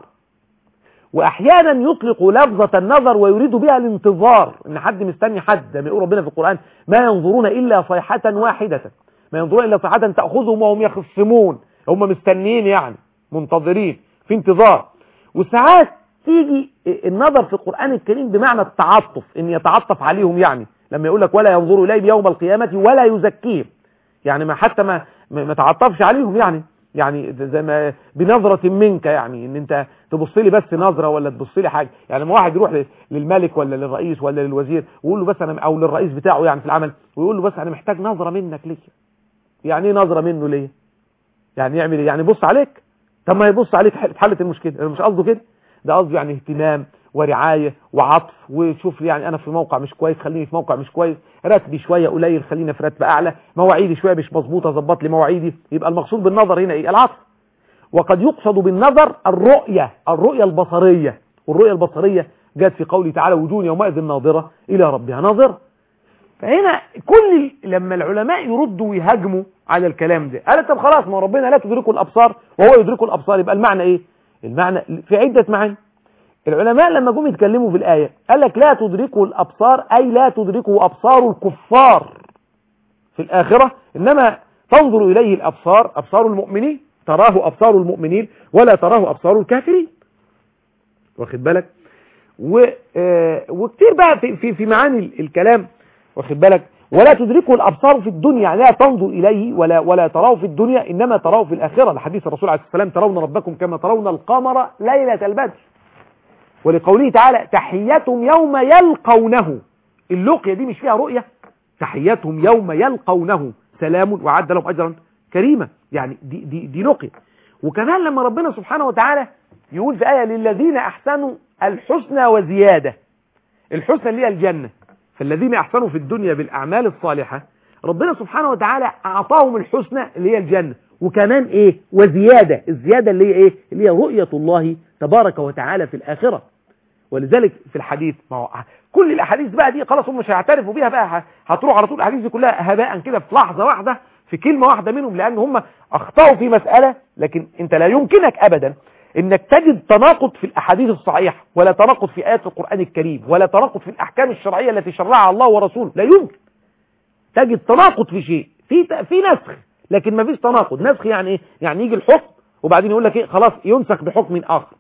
واحيانا يطلق لفظة النظر ويريد بها الانتظار ان حد مستني حد زي ما يقول ربنا في القرآن ما ينظرون الا صيحة واحدة ما ينظرون الا صيحة تأخذهم وهم يخصمون هم مستنيين يعني منتظرين في انتظار وساعات تيجي النظر في القرآن الكريم بمعنى التعطف ان يتعطف عليهم يعني لما يقول لك ولا ينظروا اليه يوم القيامة ولا يزكيهم يعني ما حتى ما ما تعطفش عليهم يعني يعني زي ما بنظرة منك يعني ان انت تبص لي بس نظرة ولا تبص لي حاجة يعني لما واحد يروح للملك ولا للرئيس ولا للوزير ويقول له بس انا او للرئيس بتاعه يعني في العمل ويقول له بس انا محتاج نظرة منك ليه يعني ايه نظرة منه ليه يعني يعمل ايه يعني يبص عليك طب ما يبص عليك اتحلت المشكلة انا مش قصده كده ده قصده يعني اهتمام ورعاية وعطف وشوف لي يعني انا في موقع مش كويس خليني في موقع مش كويس راتبي شوية قليل خلينا في راتب اعلى مواعيدي شوية مش مظبوطة ظبط لي مواعيدي يبقى المقصود بالنظر هنا ايه العطف وقد يقصد بالنظر الرؤية الرؤية البصرية والرؤية البصرية جاءت في قوله تعالى وجوه يومئذ ناظرة الى ربها ناظرة فهنا كل لما العلماء يردوا ويهاجموا على الكلام ده قال طب خلاص ما ربنا لا تدركه الابصار وهو يدركه الابصار يبقى المعنى ايه المعنى في عدة معاني العلماء لما جم يتكلموا في الآية قال لك لا تدركه الأبصار أي لا تدركه أبصار الكفار في الآخرة إنما تنظر إليه الأبصار أبصار المؤمنين تراه أبصار المؤمنين ولا تراه أبصار الكافرين واخد بالك و... آه... وكتير بقى في, في, في معاني الكلام واخد بالك ولا تدركه الأبصار في الدنيا يعني لا تنظر إليه ولا ولا تراه في الدنيا إنما تراه في الآخرة لحديث الرسول عليه السلام ترون ربكم كما ترون القمر ليلة البدر ولقوله تعالى تحياتهم يوم يلقونه اللقية دي مش فيها رؤية تحياتهم يوم يلقونه سلام وعد لهم أجرا كريما يعني دي, دي, دي لقية وكمان لما ربنا سبحانه وتعالى يقول في آية للذين أحسنوا الحسنى وزيادة الحسنى اللي هي الجنة فالذين أحسنوا في الدنيا بالأعمال الصالحة ربنا سبحانه وتعالى أعطاهم الحسنى اللي هي الجنة وكمان إيه وزيادة الزيادة اللي هي إيه اللي هي رؤية الله تبارك وتعالى في الآخرة ولذلك في الحديث ما هو كل الأحاديث بقى دي خلاص هم مش هيعترفوا بيها بقى هتروح على طول الأحاديث دي كلها هباء كده في لحظة واحدة في كلمة واحدة منهم لأن هم أخطأوا في مسألة لكن أنت لا يمكنك أبدا انك تجد تناقض في الاحاديث الصحيحة ولا تناقض في ايات القرآن الكريم ولا تناقض في الاحكام الشرعية التي شرعها الله ورسوله لا يمكن تجد تناقض في شيء في في نسخ لكن ما فيش تناقض نسخ يعني ايه يعني يجي الحكم وبعدين يقول لك ايه خلاص ينسخ بحكم اخر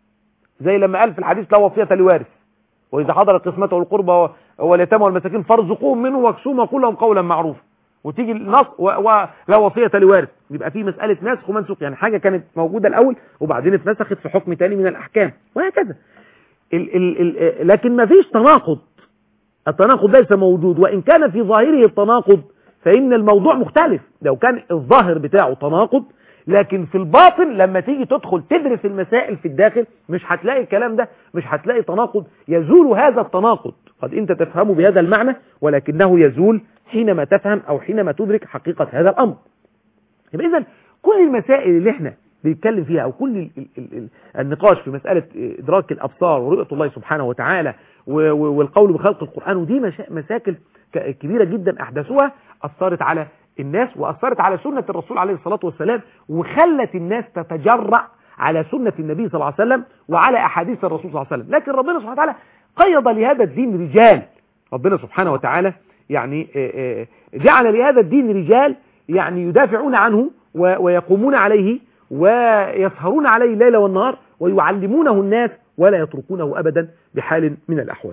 زي لما قال في الحديث لا وصية لوارث واذا حضر قسمته القربى واليتامى والمساكين فارزقوهم منه واكسوهم وقول لهم قولا معروفا وتيجي النص ولا وصية لوارث يبقى في مسألة نسخ ومنسوخ يعني حاجة كانت موجودة الأول وبعدين اتنسخت في حكم تاني من الأحكام وهكذا ال ال ال لكن ما فيش تناقض التناقض ليس موجود وإن كان في ظاهره التناقض فإن الموضوع مختلف لو كان الظاهر بتاعه تناقض لكن في الباطن لما تيجي تدخل تدرس المسائل في الداخل مش هتلاقي الكلام ده مش هتلاقي تناقض يزول هذا التناقض قد انت تفهمه بهذا المعنى ولكنه يزول حينما تفهم او حينما تدرك حقيقة هذا الامر يبقى اذا كل المسائل اللي احنا بنتكلم فيها او كل ال ال ال النقاش في مسألة ادراك الابصار ورؤية الله سبحانه وتعالى والقول بخلق القرآن ودي مساكل كبيرة جدا احدثوها اثرت على الناس وأثرت على سنة الرسول عليه الصلاة والسلام وخلت الناس تتجرأ على سنة النبي صلى الله عليه وسلم وعلى أحاديث الرسول صلى الله عليه وسلم لكن ربنا سبحانه وتعالى قيض لهذا الدين رجال ربنا سبحانه وتعالى يعني آه، آه، جعل لهذا الدين رجال يعني يدافعون عنه و- ويقومون عليه ويسهرون عليه الليل والنهار ويعلمونه الناس ولا يتركونه أبدا بحال من الأحوال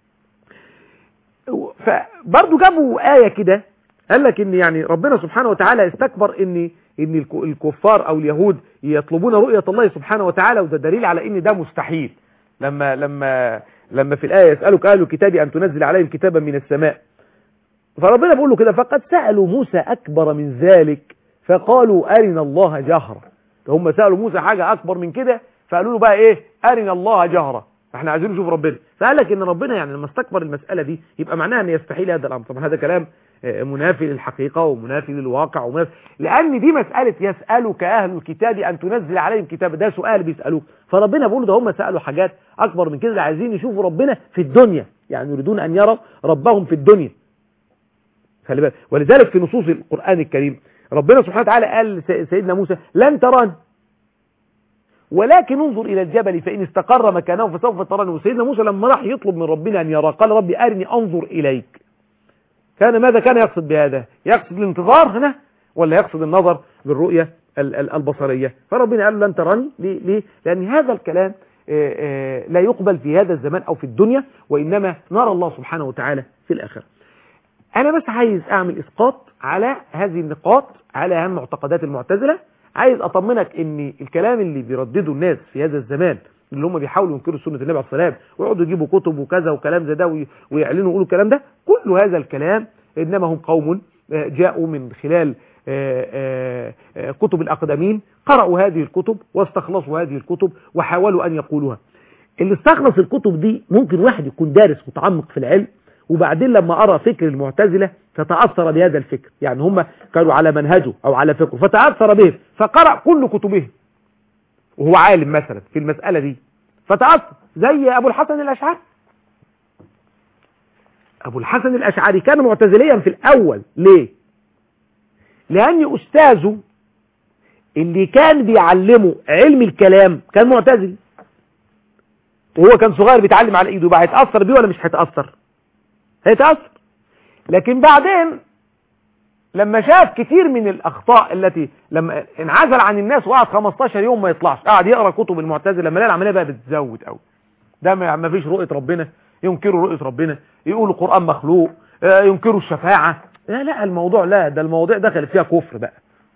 فبرضه جابوا آية كده قال لك ان يعني ربنا سبحانه وتعالى استكبر ان ان الك- الكفار او اليهود يطلبون رؤية الله سبحانه وتعالى وده دليل على ان ده مستحيل لما لما لما في الآية يسألك أهل الكتاب أن تنزل عليهم كتابا من السماء فربنا بيقول له كده فقد سألوا موسى أكبر من ذلك فقالوا أرنا الله جهرة هم سألوا موسى حاجة أكبر من كده فقالوا له بقى إيه أرنا الله جهرة احنا عايزين نشوف ربنا فقال لك ان ربنا يعني لما استكبر المسألة دي يبقى معناها ان يستحيل هذا الامر طبعا هذا كلام آه، منافي للحقيقة ومنافي للواقع ومنافي لان دي مسألة يسألك اهل الكتاب ان تنزل عليهم كتاب ده سؤال بيسألوه فربنا بيقول ده هم سألوا حاجات اكبر من كده عايزين يشوفوا ربنا في الدنيا يعني يريدون ان يروا ربهم في الدنيا خلي بالك ولذلك في نصوص القرآن الكريم ربنا سبحانه وتعالى قال لسيدنا موسى لن تراني ولكن انظر إلى الجبل فإن استقر مكانه فسوف تراني وسيدنا موسى لما راح يطلب من ربنا أن يرى قال ربي أرني أنظر إليك كان ماذا كان يقصد بهذا يقصد الانتظار هنا ولا يقصد النظر بالرؤية ال- ال- البصرية فربنا قال له لن تراني ليه؟ ليه؟ لأن هذا الكلام آه، آه، لا يقبل في هذا الزمان أو في الدنيا وإنما نرى الله سبحانه وتعالى في الآخرة انا بس عايز اعمل اسقاط على هذه النقاط على اهم معتقدات المعتزله عايز اطمنك ان الكلام اللي بيردده الناس في هذا الزمان اللي هم بيحاولوا ينكروا سنه النبي عليه الصلاه والسلام ويقعدوا يجيبوا كتب وكذا وكلام زي ده وي- ويعلنوا ويقولوا الكلام ده كل هذا الكلام انما هم قوم آه، جاءوا من خلال آه، آه، آه، كتب الاقدمين قرأوا هذه الكتب واستخلصوا هذه الكتب وحاولوا ان يقولوها اللي استخلص الكتب دي ممكن واحد يكون دارس متعمق في العلم وبعدين لما أرى فكر المعتزلة فتأثر بهذا الفكر يعني هم كانوا على منهجه أو على فكره فتأثر به فقرأ كل كتبه وهو عالم مثلا في المسألة دي فتأثر زي أبو الحسن الأشعري أبو الحسن الأشعري كان معتزليا في الأول ليه؟ لأن أستاذه اللي كان بيعلمه علم الكلام كان معتزلي وهو كان صغير بيتعلم على ايده بقى هيتأثر بيه ولا مش هيتأثر هيتأثر لكن بعدين لما شاف كتير من الأخطاء التي لما انعزل عن الناس وقعد 15 يوم ما يطلعش قعد يقرأ كتب المعتزله لما لقى العملية بقى بتزود قوي ده ما ما فيش رؤية ربنا ينكروا رؤية ربنا يقولوا القرآن مخلوق آه، ينكروا الشفاعة لا لا الموضوع لا ده المواضيع دخلت فيها كفر بقى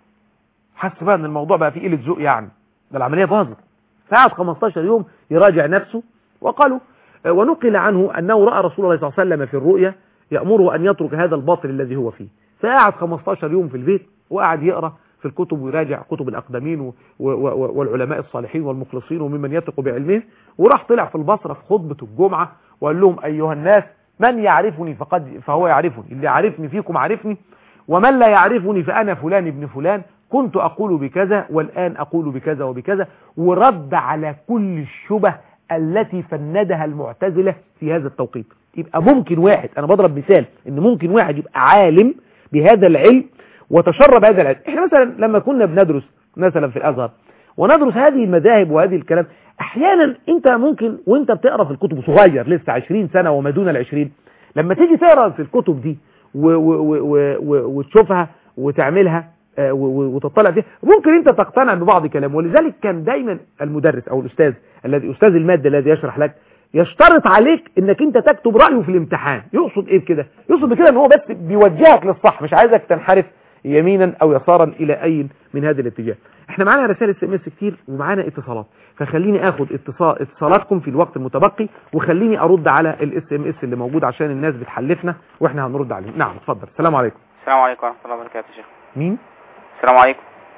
حس بقى ان الموضوع بقى فيه قلة ذوق يعني ده العملية باظت فقعد 15 يوم يراجع نفسه وقالوا آه، ونقل عنه أنه رأى رسول الله صلى الله عليه وسلم في الرؤيا يأمره أن يترك هذا الباطل الذي هو فيه فقعد 15 يوم في البيت وقعد يقرأ في الكتب ويراجع كتب الأقدمين و- و- و- والعلماء الصالحين والمخلصين وممن يثق بعلمه وراح طلع في البصرة في خطبة الجمعة وقال لهم أيها الناس من يعرفني فقد فهو يعرفني اللي يعرفني فيكم عرفني ومن لا يعرفني فأنا فلان ابن فلان كنت أقول بكذا والآن أقول بكذا وبكذا ورد على كل الشبه التي فندها المعتزلة في هذا التوقيت يبقى ممكن واحد أنا بضرب مثال إن ممكن واحد يبقى عالم بهذا العلم وتشرب هذا العلم احنا مثلا لما كنا بندرس مثلا في الأزهر وندرس هذه المذاهب وهذه الكلام احيانا انت ممكن وانت بتقرا في الكتب صغير لسه 20 سنة وما دون العشرين لما تيجي تقرا في الكتب دي و و و و و وتشوفها وتعملها آه، و- و- وتطلع فيها ممكن انت تقتنع ببعض كلامه ولذلك كان دايما المدرس او الاستاذ الذي استاذ الماده الذي يشرح لك يشترط عليك انك انت تكتب رايه في الامتحان يقصد ايه بكده يقصد بكده ان هو بس بيوجهك للصح مش عايزك تنحرف يمينا او يسارا الى اي من هذا الاتجاه احنا معانا رسائل اس ام اس كتير ومعانا اتصالات فخليني اخد اتصال اتصالاتكم في الوقت المتبقي وخليني ارد على الاس ام اس اللي موجود عشان الناس بتحلفنا واحنا هنرد عليه نعم اتفضل السلام عليكم السلام عليكم ورحمة الله وبركاته يا شيخ مين السلام عليكم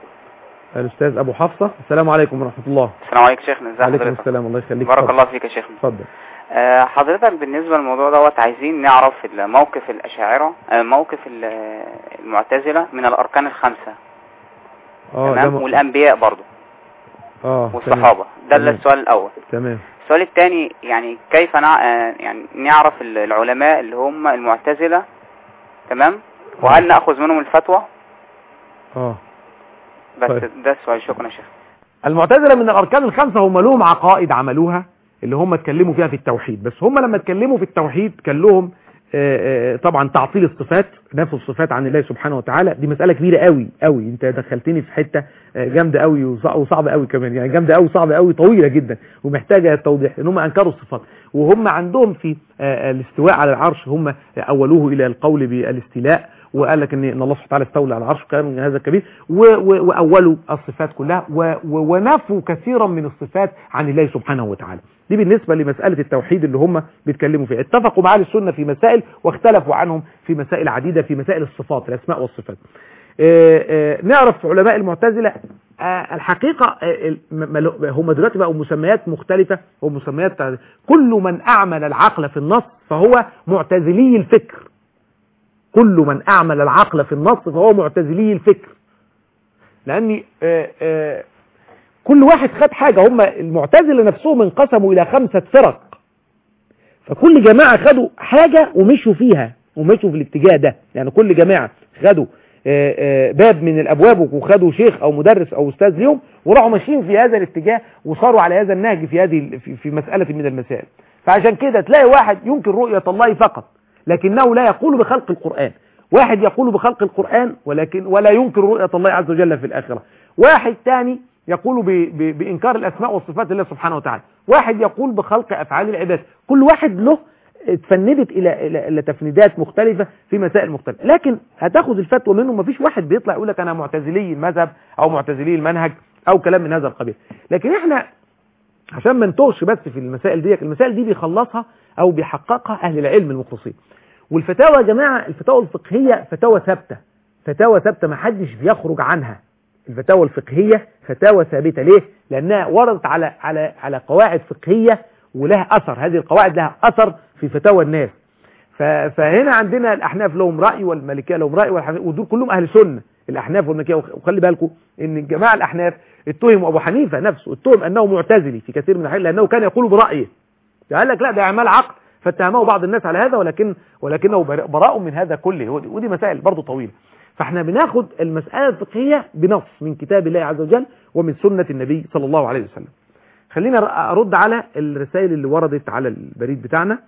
الاستاذ ابو حفصه السلام عليكم ورحمه الله السلام عليكم يا شيخنا ازي عليكم حضرتك السلام الله يخليك بارك اتفضل. الله فيك يا شيخنا اتفضل آه، حضرتك بالنسبة للموضوع دوت عايزين نعرف موقف الأشاعرة آه، موقف ال- المعتزلة من الأركان الخمسة اه تمام ده م- والأنبياء برضو اه والصحابة ده تمام. السؤال الأول تمام السؤال الثاني يعني كيف نع... آه، يعني نعرف ال- العلماء اللي هم المعتزلة تمام وهل نأخذ منهم الفتوى اه بس طيب. ده السؤال شكرا يا شيخ المعتزله من الاركان الخمسه هم لهم عقائد عملوها اللي هم اتكلموا فيها في التوحيد بس هم لما اتكلموا في التوحيد كان لهم آه، آه، طبعا تعطيل الصفات نفي الصفات عن الله سبحانه وتعالى دي مسألة كبيرة قوي قوي انت دخلتني في حتة آه، جامدة قوي وصع- وصعبة قوي كمان يعني جامدة قوي صعبة قوي طويلة جدا ومحتاجة توضيح ان هم انكروا الصفات وهم عندهم في آه، الاستواء على العرش هم اولوه الى القول بالاستيلاء وقال لك ان ان الله سبحانه وتعالى استولى على العرش كان من هذا الكبير و- و- واولوا الصفات كلها و- و- ونفوا كثيرا من الصفات عن الله سبحانه وتعالى دي بالنسبة لمسألة التوحيد اللي هم بيتكلموا فيها اتفقوا مع أهل السنة في مسائل واختلفوا عنهم في مسائل عديدة في مسائل الصفات الأسماء والصفات آه، آه، نعرف علماء المعتزلة آه، الحقيقة آه، ال- م- ملو- هم دلوقتي بقوا مسميات مختلفة ومسميات كل من أعمل العقل في النص فهو معتزلي الفكر كل من أعمل العقل في النص فهو معتزلي الفكر لأني آه، آه، كل واحد خد حاجة هم المعتزلة نفسهم انقسموا إلى خمسة فرق فكل جماعة خدوا حاجة ومشوا فيها ومشوا في الاتجاه ده يعني كل جماعة خدوا آه، آه، باب من الأبواب وخدوا شيخ أو مدرس أو أستاذ ليهم وراحوا ماشيين في هذا الاتجاه وصاروا على هذا النهج في هذه في- في مسألة من المسائل فعشان كده تلاقي واحد ينكر رؤية الله فقط لكنه لا يقول بخلق القرآن واحد يقول بخلق القرآن ولكن ولا ينكر رؤية الله عز وجل في الآخرة واحد تاني يقول ب ب بإنكار الأسماء والصفات لله سبحانه وتعالى واحد يقول بخلق أفعال العباد كل واحد له اتفندت إلى, إلى, إلى تفنيدات مختلفة في مسائل مختلفة لكن هتاخد الفتوى منه مفيش واحد بيطلع يقول لك أنا معتزلي المذهب أو معتزلي المنهج أو كلام من هذا القبيل لكن احنا عشان ما نتوهش بس في المسائل دي المسائل دي بيخلصها أو بيحققها أهل العلم المخلصين والفتاوى يا جماعة الفتاوى الفقهية فتاوى ثابتة فتاوى ثابتة ما حدش بيخرج عنها الفتاوى الفقهية فتاوى ثابتة ليه؟ لأنها وردت على على على قواعد فقهية ولها أثر هذه القواعد لها أثر في فتاوى الناس ف- فهنا عندنا الأحناف لهم رأي والمالكية لهم رأي والحنف- ودول كلهم أهل سنة الأحناف والمالكية وخ- وخلي بالكم إن الجماعة الأحناف اتهموا أبو حنيفة نفسه اتهم أنه معتزلي في كثير من الأحيان لأنه كان يقول برأيه قال لك لا ده أعمال عقل فاتهمه بعض الناس على هذا ولكن ولكنه بر- براء من هذا كله ودي, ودي مسائل برضه طويلة فاحنا بناخد المسألة الفقهية بنص من كتاب الله عز وجل ومن سنة النبي صلى الله عليه وسلم خلينا ر- ارد على الرسائل اللي وردت على البريد بتاعنا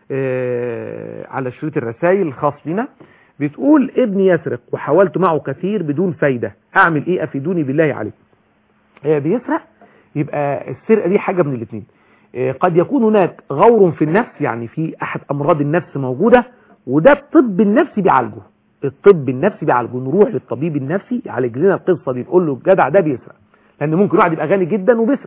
آه، على شريط الرسائل الخاص بنا بتقول ابني يسرق وحاولت معه كثير بدون فايدة اعمل ايه افيدوني بالله عليك آه، بيسرق يبقى السرقة دي حاجة من الاثنين آه، قد يكون هناك غور في النفس يعني في احد امراض النفس موجودة وده الطب النفسي بيعالجه الطب النفسي بيعالجه نروح للطبيب النفسي يعالج لنا القصة دي نقول له الجدع ده بيسرق لان ممكن واحد يبقى غني جدا وبيسرق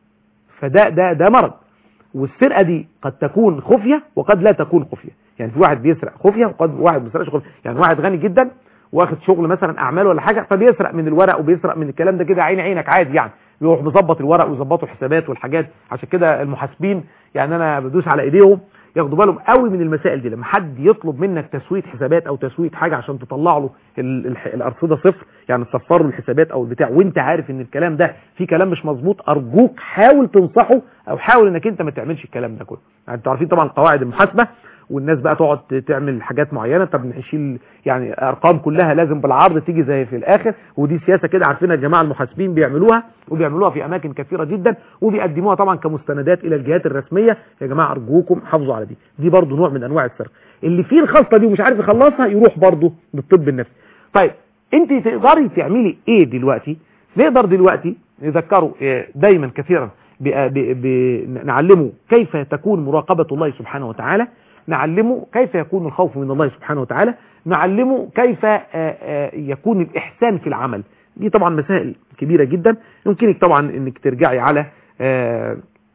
فده ده ده مرض والسرقة دي قد تكون خفية وقد لا تكون خفية يعني في واحد بيسرق خفية وقد واحد ما بيسرقش خفية يعني واحد غني جدا واخد شغل مثلا اعمال ولا حاجة فبيسرق من الورق وبيسرق من الكلام ده كده عين عينك عادي يعني بيروح مظبط الورق ويظبطوا الحسابات والحاجات عشان كده المحاسبين يعني انا بدوس على ايديهم ياخدوا بالهم قوي من المسائل دي لما حد يطلب منك تسويه حسابات او تسويه حاجه عشان تطلع له ال- الح- الارصده صفر يعني تصفر له الحسابات او البتاع وانت عارف ان الكلام ده في كلام مش مظبوط ارجوك حاول تنصحه او حاول انك انت ما تعملش الكلام ده كله يعني انتوا عارفين طبعا قواعد المحاسبه والناس بقى تقعد تعمل حاجات معينه طب نشيل يعني ارقام كلها لازم بالعرض تيجي زي في الاخر ودي سياسه كده عارفينها الجماعه المحاسبين بيعملوها وبيعملوها في اماكن كثيره جدا وبيقدموها طبعا كمستندات الى الجهات الرسميه يا جماعه ارجوكم حافظوا على دي دي برضو نوع من انواع السرقه اللي فيه الخلطه دي ومش عارف يخلصها يروح برضو للطب النفسي طيب انت تقدري تعملي ايه دلوقتي نقدر دلوقتي نذكره آه، دايما كثيرا ب- ب- ب- نعلمه كيف تكون مراقبة الله سبحانه وتعالى نعلمه كيف يكون الخوف من الله سبحانه وتعالى نعلمه كيف آه، آه، يكون الإحسان في العمل دي طبعا مسائل كبيرة جدا يمكنك طبعا انك ترجعي على آه،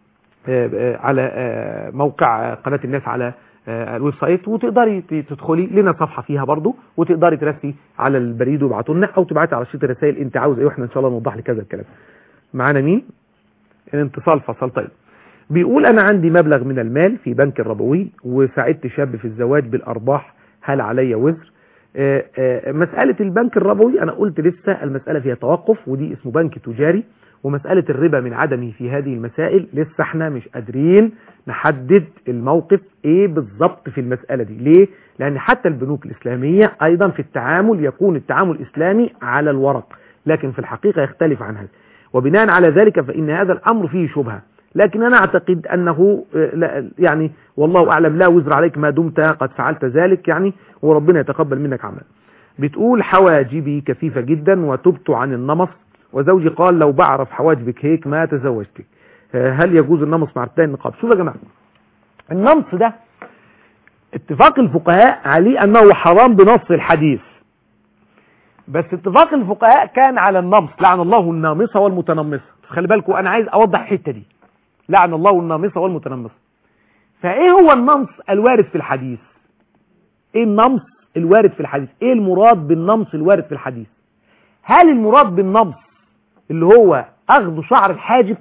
آه، آه، على آه، موقع قناة الناس على آه، الويب سايت وتقدري ت- تدخلي لنا صفحة فيها برضو وتقدري ترسلي على البريد وابعتوا لنا او تبعتي على شريط الرسائل انت عاوز ايه واحنا ان شاء الله نوضح لك هذا الكلام معانا مين انتصال فصل طيب بيقول انا عندي مبلغ من المال في بنك الربوي وساعدت شاب في الزواج بالارباح هل علي وزر آه، آه، مسألة البنك الربوي انا قلت لسه المسألة فيها توقف ودي اسمه بنك تجاري ومسألة الربا من عدمه في هذه المسائل لسه احنا مش قادرين نحدد الموقف ايه بالظبط في المسألة دي ليه؟ لان حتى البنوك الاسلامية ايضا في التعامل يكون التعامل الاسلامي على الورق لكن في الحقيقة يختلف عن هذا وبناء على ذلك فإن هذا الأمر فيه شبهة لكن أنا أعتقد أنه آه، لا يعني والله أعلم لا وزر عليك ما دمت قد فعلت ذلك يعني وربنا يتقبل منك عمل بتقول حواجبي كثيفة جدا وتبت عن النمص وزوجي قال لو بعرف حواجبك هيك ما تزوجتك آه، هل يجوز النمص مع ارتداء النقاب شوف يا جماعة النمص ده اتفاق الفقهاء عليه أنه حرام بنص الحديث بس اتفاق الفقهاء كان على النمص لعن الله النامصة والمتنمصة خلي بالكم أنا عايز أوضح الحتة دي لعن الله النامصة والمتنمصة فإيه هو النمص الوارد في الحديث إيه النمص الوارد في الحديث إيه المراد بالنمص الوارد في الحديث هل المراد بالنمص اللي هو أخذ شعر الحاجب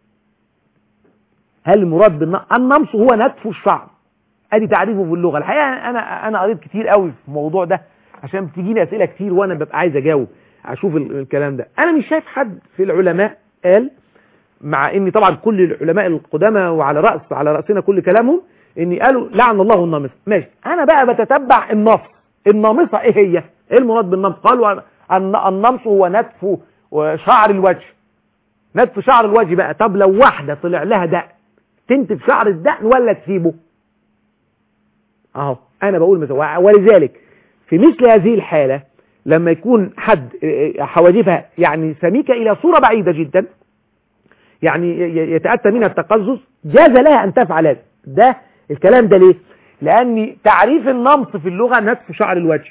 هل المراد بالنمص النمص هو نتف الشعر ادي تعريفه في اللغه الحقيقه انا انا قريت كتير قوي في الموضوع ده عشان بتجيني اسئله كتير وانا ببقى عايز اجاوب اشوف ال- الكلام ده انا مش شايف حد في العلماء قال مع ان طبعا كل العلماء القدامى وعلى راس على راسنا كل كلامهم ان قالوا لعن الله النامصه ماشي انا بقى بتتبع النص النامصه ايه هي ايه المراد بالنمص قالوا الن- النمص هو نتف شعر الوجه نتف شعر الوجه بقى طب لو واحده طلع لها دقن تنتف شعر الدقن ولا تسيبه اهو انا بقول مثلا ولذلك في مثل هذه الحالة لما يكون حد حواجبها يعني سميكة الى صورة بعيدة جدا يعني ي- يتأتى منها التقزز جاز لها ان تفعل هذا ده الكلام ده ليه لان تعريف النمص في اللغة نتف شعر الوجه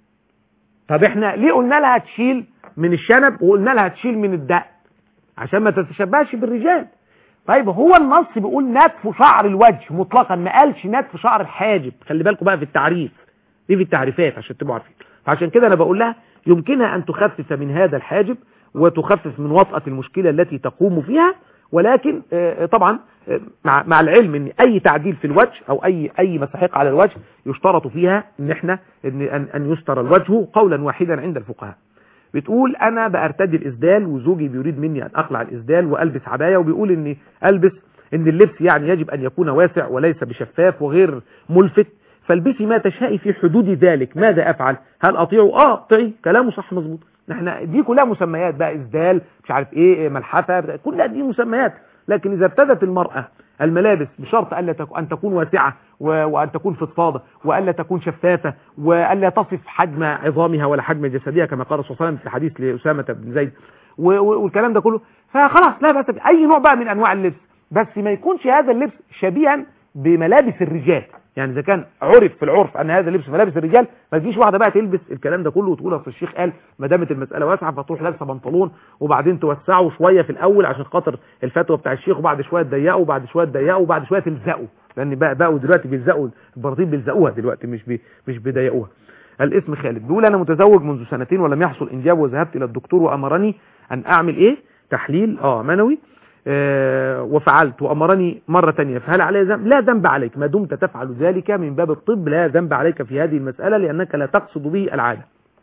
طب احنا ليه قلنا لها تشيل من الشنب وقلنا لها تشيل من الدقن عشان ما تتشبهش بالرجال طيب هو النص بيقول نتف شعر الوجه مطلقا ما قالش نتف شعر الحاجب خلي بالكم بقى في التعريف دي في التعريفات عشان تبقوا عارفين فعشان كده انا بقول لها يمكنها ان تخفف من هذا الحاجب وتخفف من وطأة المشكلة التي تقوم فيها ولكن آه، طبعا آه، مع مع العلم ان اي تعديل في الوجه او اي اي مساحيق على الوجه يشترط فيها ان احنا ان ان أن يستر الوجه قولا واحدا عند الفقهاء بتقول انا بارتدي الاسدال وزوجي بيريد مني ان اخلع الاسدال والبس عبايه وبيقول اني البس ان اللبس يعني يجب ان يكون واسع وليس بشفاف وغير ملفت فالبسي ما تشائي في حدود ذلك ماذا افعل هل اطيعه اه اطيعي كلامه صح مظبوط احنا دي كلها مسميات بقى اسدال مش عارف ايه ملحفه بتاع- كلها دي مسميات لكن اذا ارتدت المراه الملابس بشرط الا تك- ان تكون واسعه و- وان تكون فضفاضه والا تكون شفافه والا تصف حجم عظامها ولا حجم جسدها كما قال الرسول صلى الله عليه وسلم في حديث لاسامه بن زيد و- و- والكلام ده كله فخلاص لا بأس بيه. اي نوع بقى من انواع اللبس بس ما يكونش هذا اللبس شبيها بملابس الرجال يعني اذا كان عرف في العرف ان هذا لبس ملابس الرجال ما تجيش واحده بقى تلبس الكلام ده كله وتقول اصل الشيخ قال ما دامت المساله واسعه فتروح لابسه بنطلون وبعدين توسعه شويه في الاول عشان خاطر الفتوى بتاع الشيخ وبعد شويه تضيقه وبعد شويه تضيقه وبعد شويه تلزقه لان بقى بقوا دلوقتي بيلزقوا البراطيل بيلزقوها دلوقتي مش بي مش بيضيقوها الاسم خالد بيقول انا متزوج منذ سنتين ولم يحصل انجاب وذهبت الى الدكتور وامرني ان اعمل ايه تحليل اه منوي آه، وفعلت وأمرني مرة تانية فهل علي ذنب لا ذنب عليك ما دمت تفعل ذلك من باب الطب لا ذنب عليك في هذه المسألة لأنك لا تقصد به العادة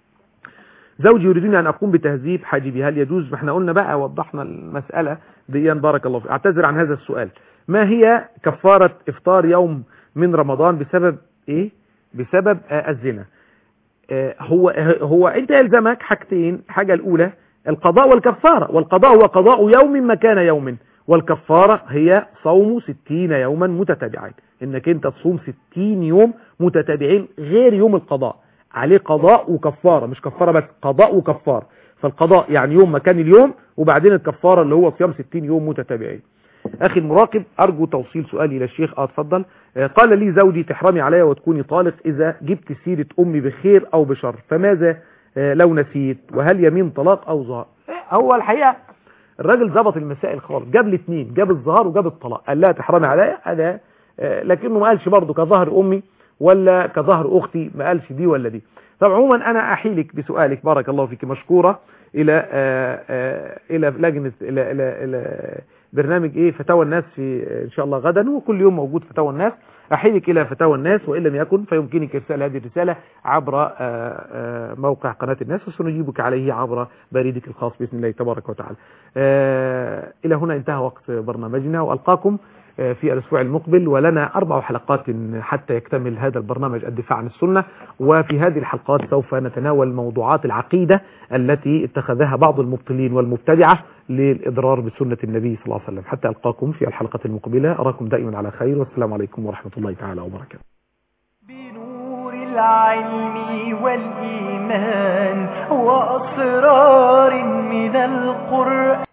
زوجي يريدني أن أقوم بتهذيب حاجبي هل يجوز ما احنا قلنا بقى وضحنا المسألة ديا بارك الله فيك أعتذر عن هذا السؤال ما هي كفارة إفطار يوم من رمضان بسبب إيه بسبب آه الزنا آه هو هو أنت يلزمك حاجتين حاجة الأولى القضاء والكفارة والقضاء هو قضاء يوم مكان يوم والكفارة هي صوم ستين يوما متتابعين انك انت تصوم ستين يوم متتابعين غير يوم القضاء عليه قضاء وكفارة مش كفارة بس قضاء وكفارة فالقضاء يعني يوم مكان اليوم وبعدين الكفارة اللي هو صيام ستين يوم متتابعين اخي المراقب ارجو توصيل سؤالي للشيخ اه اتفضل آه قال لي زوجي تحرمي عليا وتكوني طالق اذا جبت سيرة امي بخير او بشر فماذا آه لو نسيت وهل يمين طلاق او ظهر هو الحقيقة الراجل ظبط المسائل خالص جاب الاثنين جاب الظهار وجاب الطلاق قال لها تحرمي عليا هذا آه لكنه ما قالش برضه كظهر امي ولا كظهر اختي ما قالش دي ولا دي طب عموما انا احيلك بسؤالك بارك الله فيك مشكورة الى آآ آآ الى لجنة الى الى الى برنامج ايه فتاوى الناس في ان شاء الله غدا وكل يوم موجود فتاوى الناس احيلك الى فتاوى الناس وان لم يكن فيمكنك ارسال هذه الرسالة عبر آآ آآ موقع قناة الناس وسنجيبك عليه عبر بريدك الخاص باذن الله تبارك وتعالى الى هنا انتهى وقت برنامجنا والقاكم آه، في الأسبوع المقبل ولنا أربع حلقات حتى يكتمل هذا البرنامج الدفاع عن السنة وفي هذه الحلقات سوف نتناول موضوعات العقيدة التي اتخذها بعض المبطلين والمبتدعة للإضرار بسنة النبي صلى الله عليه وسلم حتى ألقاكم في الحلقة المقبلة أراكم دائما على خير والسلام عليكم ورحمة الله تعالى وبركاته بنور العلم والإيمان وأسرار من القرآن